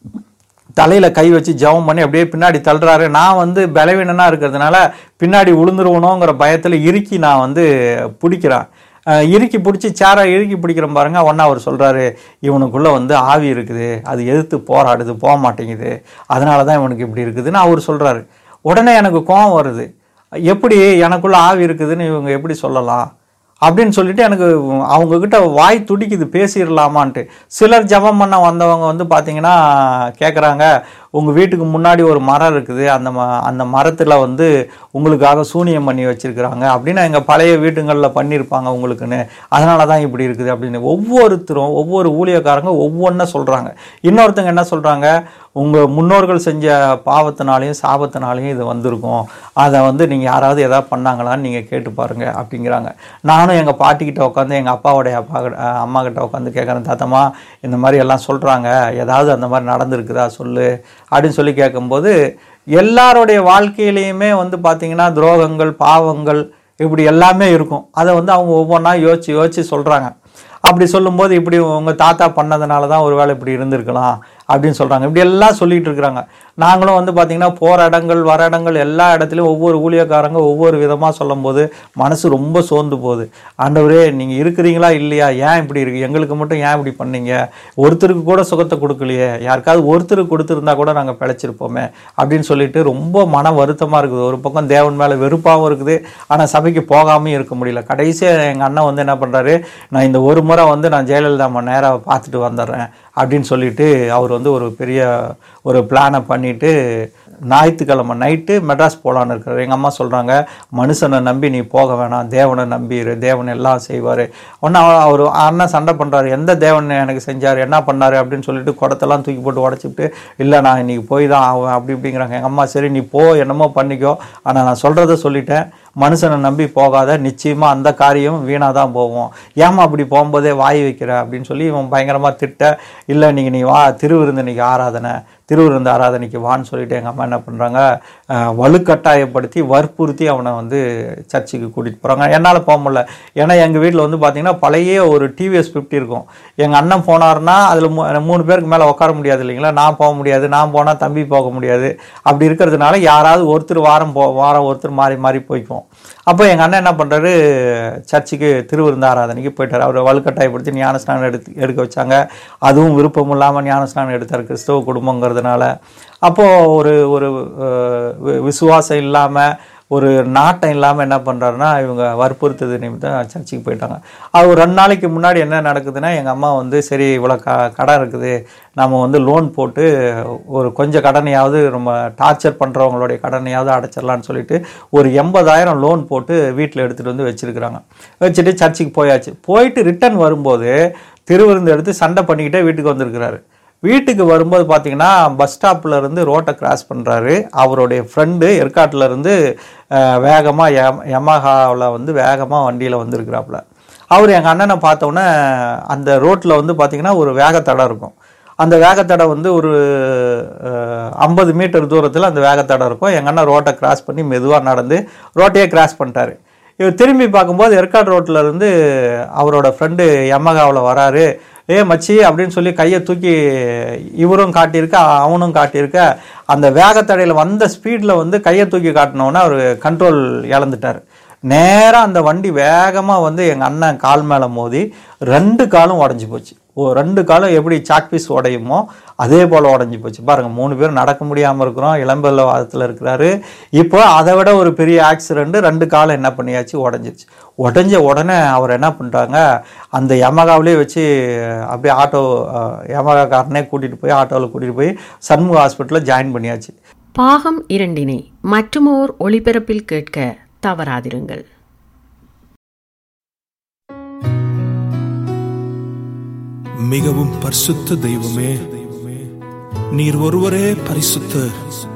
தலையில் கை வச்சு ஜெபம் பண்ணி அப்படியே பின்னாடி தள்ளுறாரு நான் வந்து பலவீனனாக இருக்கிறதுனால பின்னாடி விழுந்துருவணுங்கிற பயத்தில் இறுக்கி நான் வந்து பிடிக்கிறேன் அஹ் இறுக்கி பிடிச்சி சேரை இறுக்கி பிடிக்கிறேன் பாருங்க ஒன்றா அவர் சொல்கிறாரு இவனுக்குள்ளே வந்து ஆவி இருக்குது அது எதிர்த்து போராடுது போக மாட்டேங்குது அதனால தான் இவனுக்கு இப்படி இருக்குதுன்னு அவர் சொல்கிறாரு உடனே எனக்கு கோவம் வருது எப்படி எனக்குள்ள ஆவி இருக்குதுன்னு இவங்க எப்படி சொல்லலாம் அப்படின்னு சொல்லிட்டு எனக்கு அவங்க கிட்ட வாய் துடிக்குது பேசிடலாமான்ட்டு சிலர் ஜெபம் பண்ண வந்தவங்க வந்து பார்த்தீங்கன்னா கேட்குறாங்க உங்கள் வீட்டுக்கு முன்னாடி ஒரு மரம் இருக்குது அந்த ம அந்த மரத்தில் வந்து உங்களுக்காக சூனியம் பண்ணி வச்சிருக்கிறாங்க அப்படின்னு எங்கள் பழைய வீட்டுங்களில் பண்ணியிருப்பாங்க உங்களுக்குன்னு அதனால தான் இப்படி இருக்குது அப்படின்னு ஒவ்வொருத்தரும் ஒவ்வொரு ஊழியக்காரங்க ஒவ்வொன்றை சொல்கிறாங்க இன்னொருத்தங்க என்ன சொல்கிறாங்க உங்கள் முன்னோர்கள் செஞ்ச பாவத்தினாலையும் சாபத்தினாலையும் இது வந்திருக்கும் அதை வந்து நீங்கள் யாராவது எதாவது பண்ணாங்களான்னு நீங்கள் கேட்டு பாருங்க அப்படிங்கிறாங்க நானும் எங்கள் பாட்டிக்கிட்ட உட்காந்து எங்கள் அப்பாவுடைய அப்பா கிட்ட அஹ் அம்மா கிட்ட உட்காந்து கேட்குறேன் தாத்தம்மா இந்த மாதிரி எல்லாம் சொல்கிறாங்க ஏதாவது அந்த மாதிரி நடந்திருக்குதா சொல்லு அப்படின்னு சொல்லி கேட்கும்போது எல்லாருடைய வாழ்க்கையிலையுமே வந்து பார்த்திங்கன்னா துரோகங்கள் பாவங்கள் இப்படி எல்லாமே இருக்கும் அதை வந்து அவங்க ஒவ்வொன்றா யோசிச்சு யோசிச்சு சொல்கிறாங்க அப்படி சொல்லும்போது இப்படி உங்கள் தாத்தா பண்ணதுனால தான் ஒரு வேளை இப்படி இருந்திருக்கலாம் அப்படின்னு சொல்கிறாங்க இப்படி எல்லாம் சொல்லிட்டு இருக்கிறாங்க நாங்களும் வந்து பார்த்திங்கன்னா போகிற இடங்கள் வர இடங்கள் எல்லா இடத்துலையும் ஒவ்வொரு ஊழியக்காரங்க ஒவ்வொரு விதமாக சொல்லும்போது மனசு ரொம்ப சோர்ந்து போகுது ஆண்டவரே நீங்கள் இருக்கிறீங்களா இல்லையா ஏன் இப்படி இருக்கு எங்களுக்கு மட்டும் ஏன் இப்படி பண்ணீங்க ஒருத்தருக்கு கூட சுகத்தை கொடுக்கலையே யாருக்காவது ஒருத்தருக்கு கொடுத்துருந்தா கூட நாங்கள் பிழைச்சிருப்போமே அப்படின்னு சொல்லிட்டு ரொம்ப மன வருத்தமாக இருக்குது ஒரு பக்கம் தேவன் மேலே வெறுப்பாகவும் இருக்குது ஆனால் சபைக்கு போகாமையும் இருக்க முடியல கடைசியாக எங்கள் அண்ணன் வந்து என்ன பண்ணுறாரு நான் இந்த ஒரு முறை வந்து நான் ஜெயலலிதா அம்மா நேராக பார்த்துட்டு வந்துடுறேன் அப்படின்னு சொல்லிட்டு அவர் வந்து ஒரு பெரிய ஒரு பிளானை பண்ணிட்டு ஞாயிற்றுக்கிழமை நைட்டு மெட்ராஸ் போகலான்னு இருக்கிறார் எங்கள் அம்மா சொல்கிறாங்க மனுஷனை நம்பி நீ போக வேணாம் தேவனை நம்பிரு தேவன் எல்லாம் செய்வார் ஒன்று அவர் அண்ணன் சண்டை பண்ணுறாரு எந்த தேவன் எனக்கு செஞ்சார் என்ன பண்ணார் அப்படின்னு சொல்லிட்டு குடத்தெல்லாம் தூக்கி போட்டு உடச்சிட்டு இல்லை நான் இன்னைக்கு போய் தான் ஆவேன் அப்படி இப்படிங்கிறாங்க எங்கள் அம்மா சரி நீ போ என்னமோ பண்ணிக்கோ ஆனால் நான் சொல்கிறத சொல்லிட்டேன் மனுஷனை நம்பி போகாத நிச்சயமாக அந்த காரியம் வீணாக தான் போவோம் ஏமா அப்படி போகும்போதே வாய் வைக்கிற அப்படின்னு சொல்லி இவன் பயங்கரமாக திட்ட இல்லை நீங்கள் நீ வா திருவிருந்து இன்னைக்கு ஆராதனை திருவிருந்து ஆராதனைக்கு வான்னு சொல்லிட்டு எங்கள் அம்மா என்ன பண்ணுறாங்க வலுக்கட்டாயப்படுத்தி வற்புறுத்தி அவனை வந்து சர்ச்சுக்கு கூட்டிகிட்டு போகிறாங்க என்னால் போக முடியல ஏன்னா எங்கள் வீட்டில் வந்து பார்த்தீங்கன்னா பழைய ஒரு டிவிஎஸ் ஃபிஃப்டி இருக்கும் எங்கள் அண்ணன் போனார்னா அதில் மூணு பேருக்கு மேலே உட்கார முடியாது இல்லைங்களா நான் போக முடியாது நான் போனால் தம்பி போக முடியாது அப்படி இருக்கிறதுனால யாராவது ஒருத்தர் வாரம் போ வாரம் ஒருத்தர் மாறி மாறி போய்க்குவோம் அப்போ எங்கள் அண்ணன் என்ன பண்ணுறாரு சர்ச்சுக்கு திருவிருந்த ஆராதனைக்கு போயிட்டார் அவர் வலுக்கட்டாயப்படுத்தி ஞானஸ்நானம் எடுத்து எடுக்க வச்சாங்க அதுவும் விருப்பம் இல்லாமல் ஞானஸ்நானம் எடுத்தார் கிறிஸ்தவ குடும்பங்கிறதுனால அப்போது ஒரு ஒரு அஹ், வி- விசுவாசம் இல்லாமல் ஒரு நாட்டம் இல்லாமல் என்ன பண்ணுறாருன்னா இவங்க வற்புறுத்தது நிமித்தம் சர்ச்சுக்கு போயிட்டாங்க அது ஒரு ரெண்டு நாளைக்கு முன்னாடி என்ன நடக்குதுன்னா எங்கள் அம்மா வந்து சரி இவ்வளோ க கடன் இருக்குது நம்ம வந்து லோன் போட்டு ஒரு கொஞ்சம் கடனையாவது ரொம்ப டார்ச்சர் பண்ணுறவங்களுடைய கடனையாவது அடைச்சிடலான்னு சொல்லிட்டு ஒரு எண்பதாயிரம் லோன் போட்டு வீட்டில் எடுத்துகிட்டு வந்து வச்சுருக்குறாங்க வச்சுட்டு சர்ச்சுக்கு போயாச்சு போயிட்டு ரிட்டர்ன் வரும்போது திருவிருந்து எடுத்து சண்டை பண்ணிக்கிட்டே வீட்டுக்கு வந்திருக்கிறாரு வீட்டுக்கு வரும்போது பார்த்தீங்கன்னா பஸ் ஸ்டாப்ல இருந்து ரோட்டை கிராஸ் பண்ணுறாரு அவருடைய ஃப்ரெண்டு ஏற்காட்டில் இருந்து வேகமாக எம் யமஹாவில் வந்து வேகமாக வண்டியில் வந்திருக்கிறாப்புல அவர் எங்கள் அண்ணனை பார்த்தோன்னே அந்த ரோட்டில் வந்து பார்த்தீங்கன்னா ஒரு வேகத்தடை இருக்கும் அந்த வேகத்தடை வந்து ஒரு ஐம்பது மீட்டர் தூரத்தில் அந்த வேகத்தடை இருக்கும் எங்கள் அண்ணன் ரோட்டை கிராஸ் பண்ணி மெதுவாக நடந்து ரோட்டையே கிராஸ் பண்ணிட்டாரு இவர் திரும்பி பார்க்கும்போது ஏற்காடு ரோட்டில் இருந்து அவரோட ஃப்ரெண்டு யமகாவில் வராரு ஏ மச்சி அப்படின்னு சொல்லி கையை தூக்கி இவரும் காட்டியிருக்க அவனும் காட்டியிருக்க அந்த வேகத்தடையில் வந்த ஸ்பீடில் வந்து கையை தூக்கி காட்டினோன்னே அவர் கண்ட்ரோல் இழந்துட்டார் நேராக அந்த வண்டி வேகமாக வந்து எங்கள் அண்ணன் கால் மேலே மோதி ரெண்டு காலும் உடஞ்சி போச்சு ஓ ரெண்டு காலும் எப்படி சாக் பீஸ் உடையுமோ அதே போல் உடஞ்சி போச்சு பாருங்கள் மூணு பேர் நடக்க முடியாமல் இருக்கிறோம் இளம்பெல்ல வாதத்தில் இருக்கிறாரு இப்போ அதை விட ஒரு பெரிய ஆக்சிடெண்ட்டு ரெண்டு காலம் என்ன பண்ணியாச்சு உடஞ்சிருச்சு உடஞ்ச உடனே அவர் என்ன பண்ணிட்டாங்க அந்த யமகாவிலே வச்சு அப்படியே ஆட்டோ யமகா காரனே கூட்டிகிட்டு போய் ஆட்டோவில் கூட்டிகிட்டு போய் சண்முக ஹாஸ்பிட்டலில் ஜாயின் பண்ணியாச்சு பாகம் இரண்டினை மற்றுமோர் ஒளிபரப்பில் கேட்க தவறாதிருங்கள் மிகவும் பரிசுத்த தெய்வமே நீர் ஒருவரே பரிசுத்தர்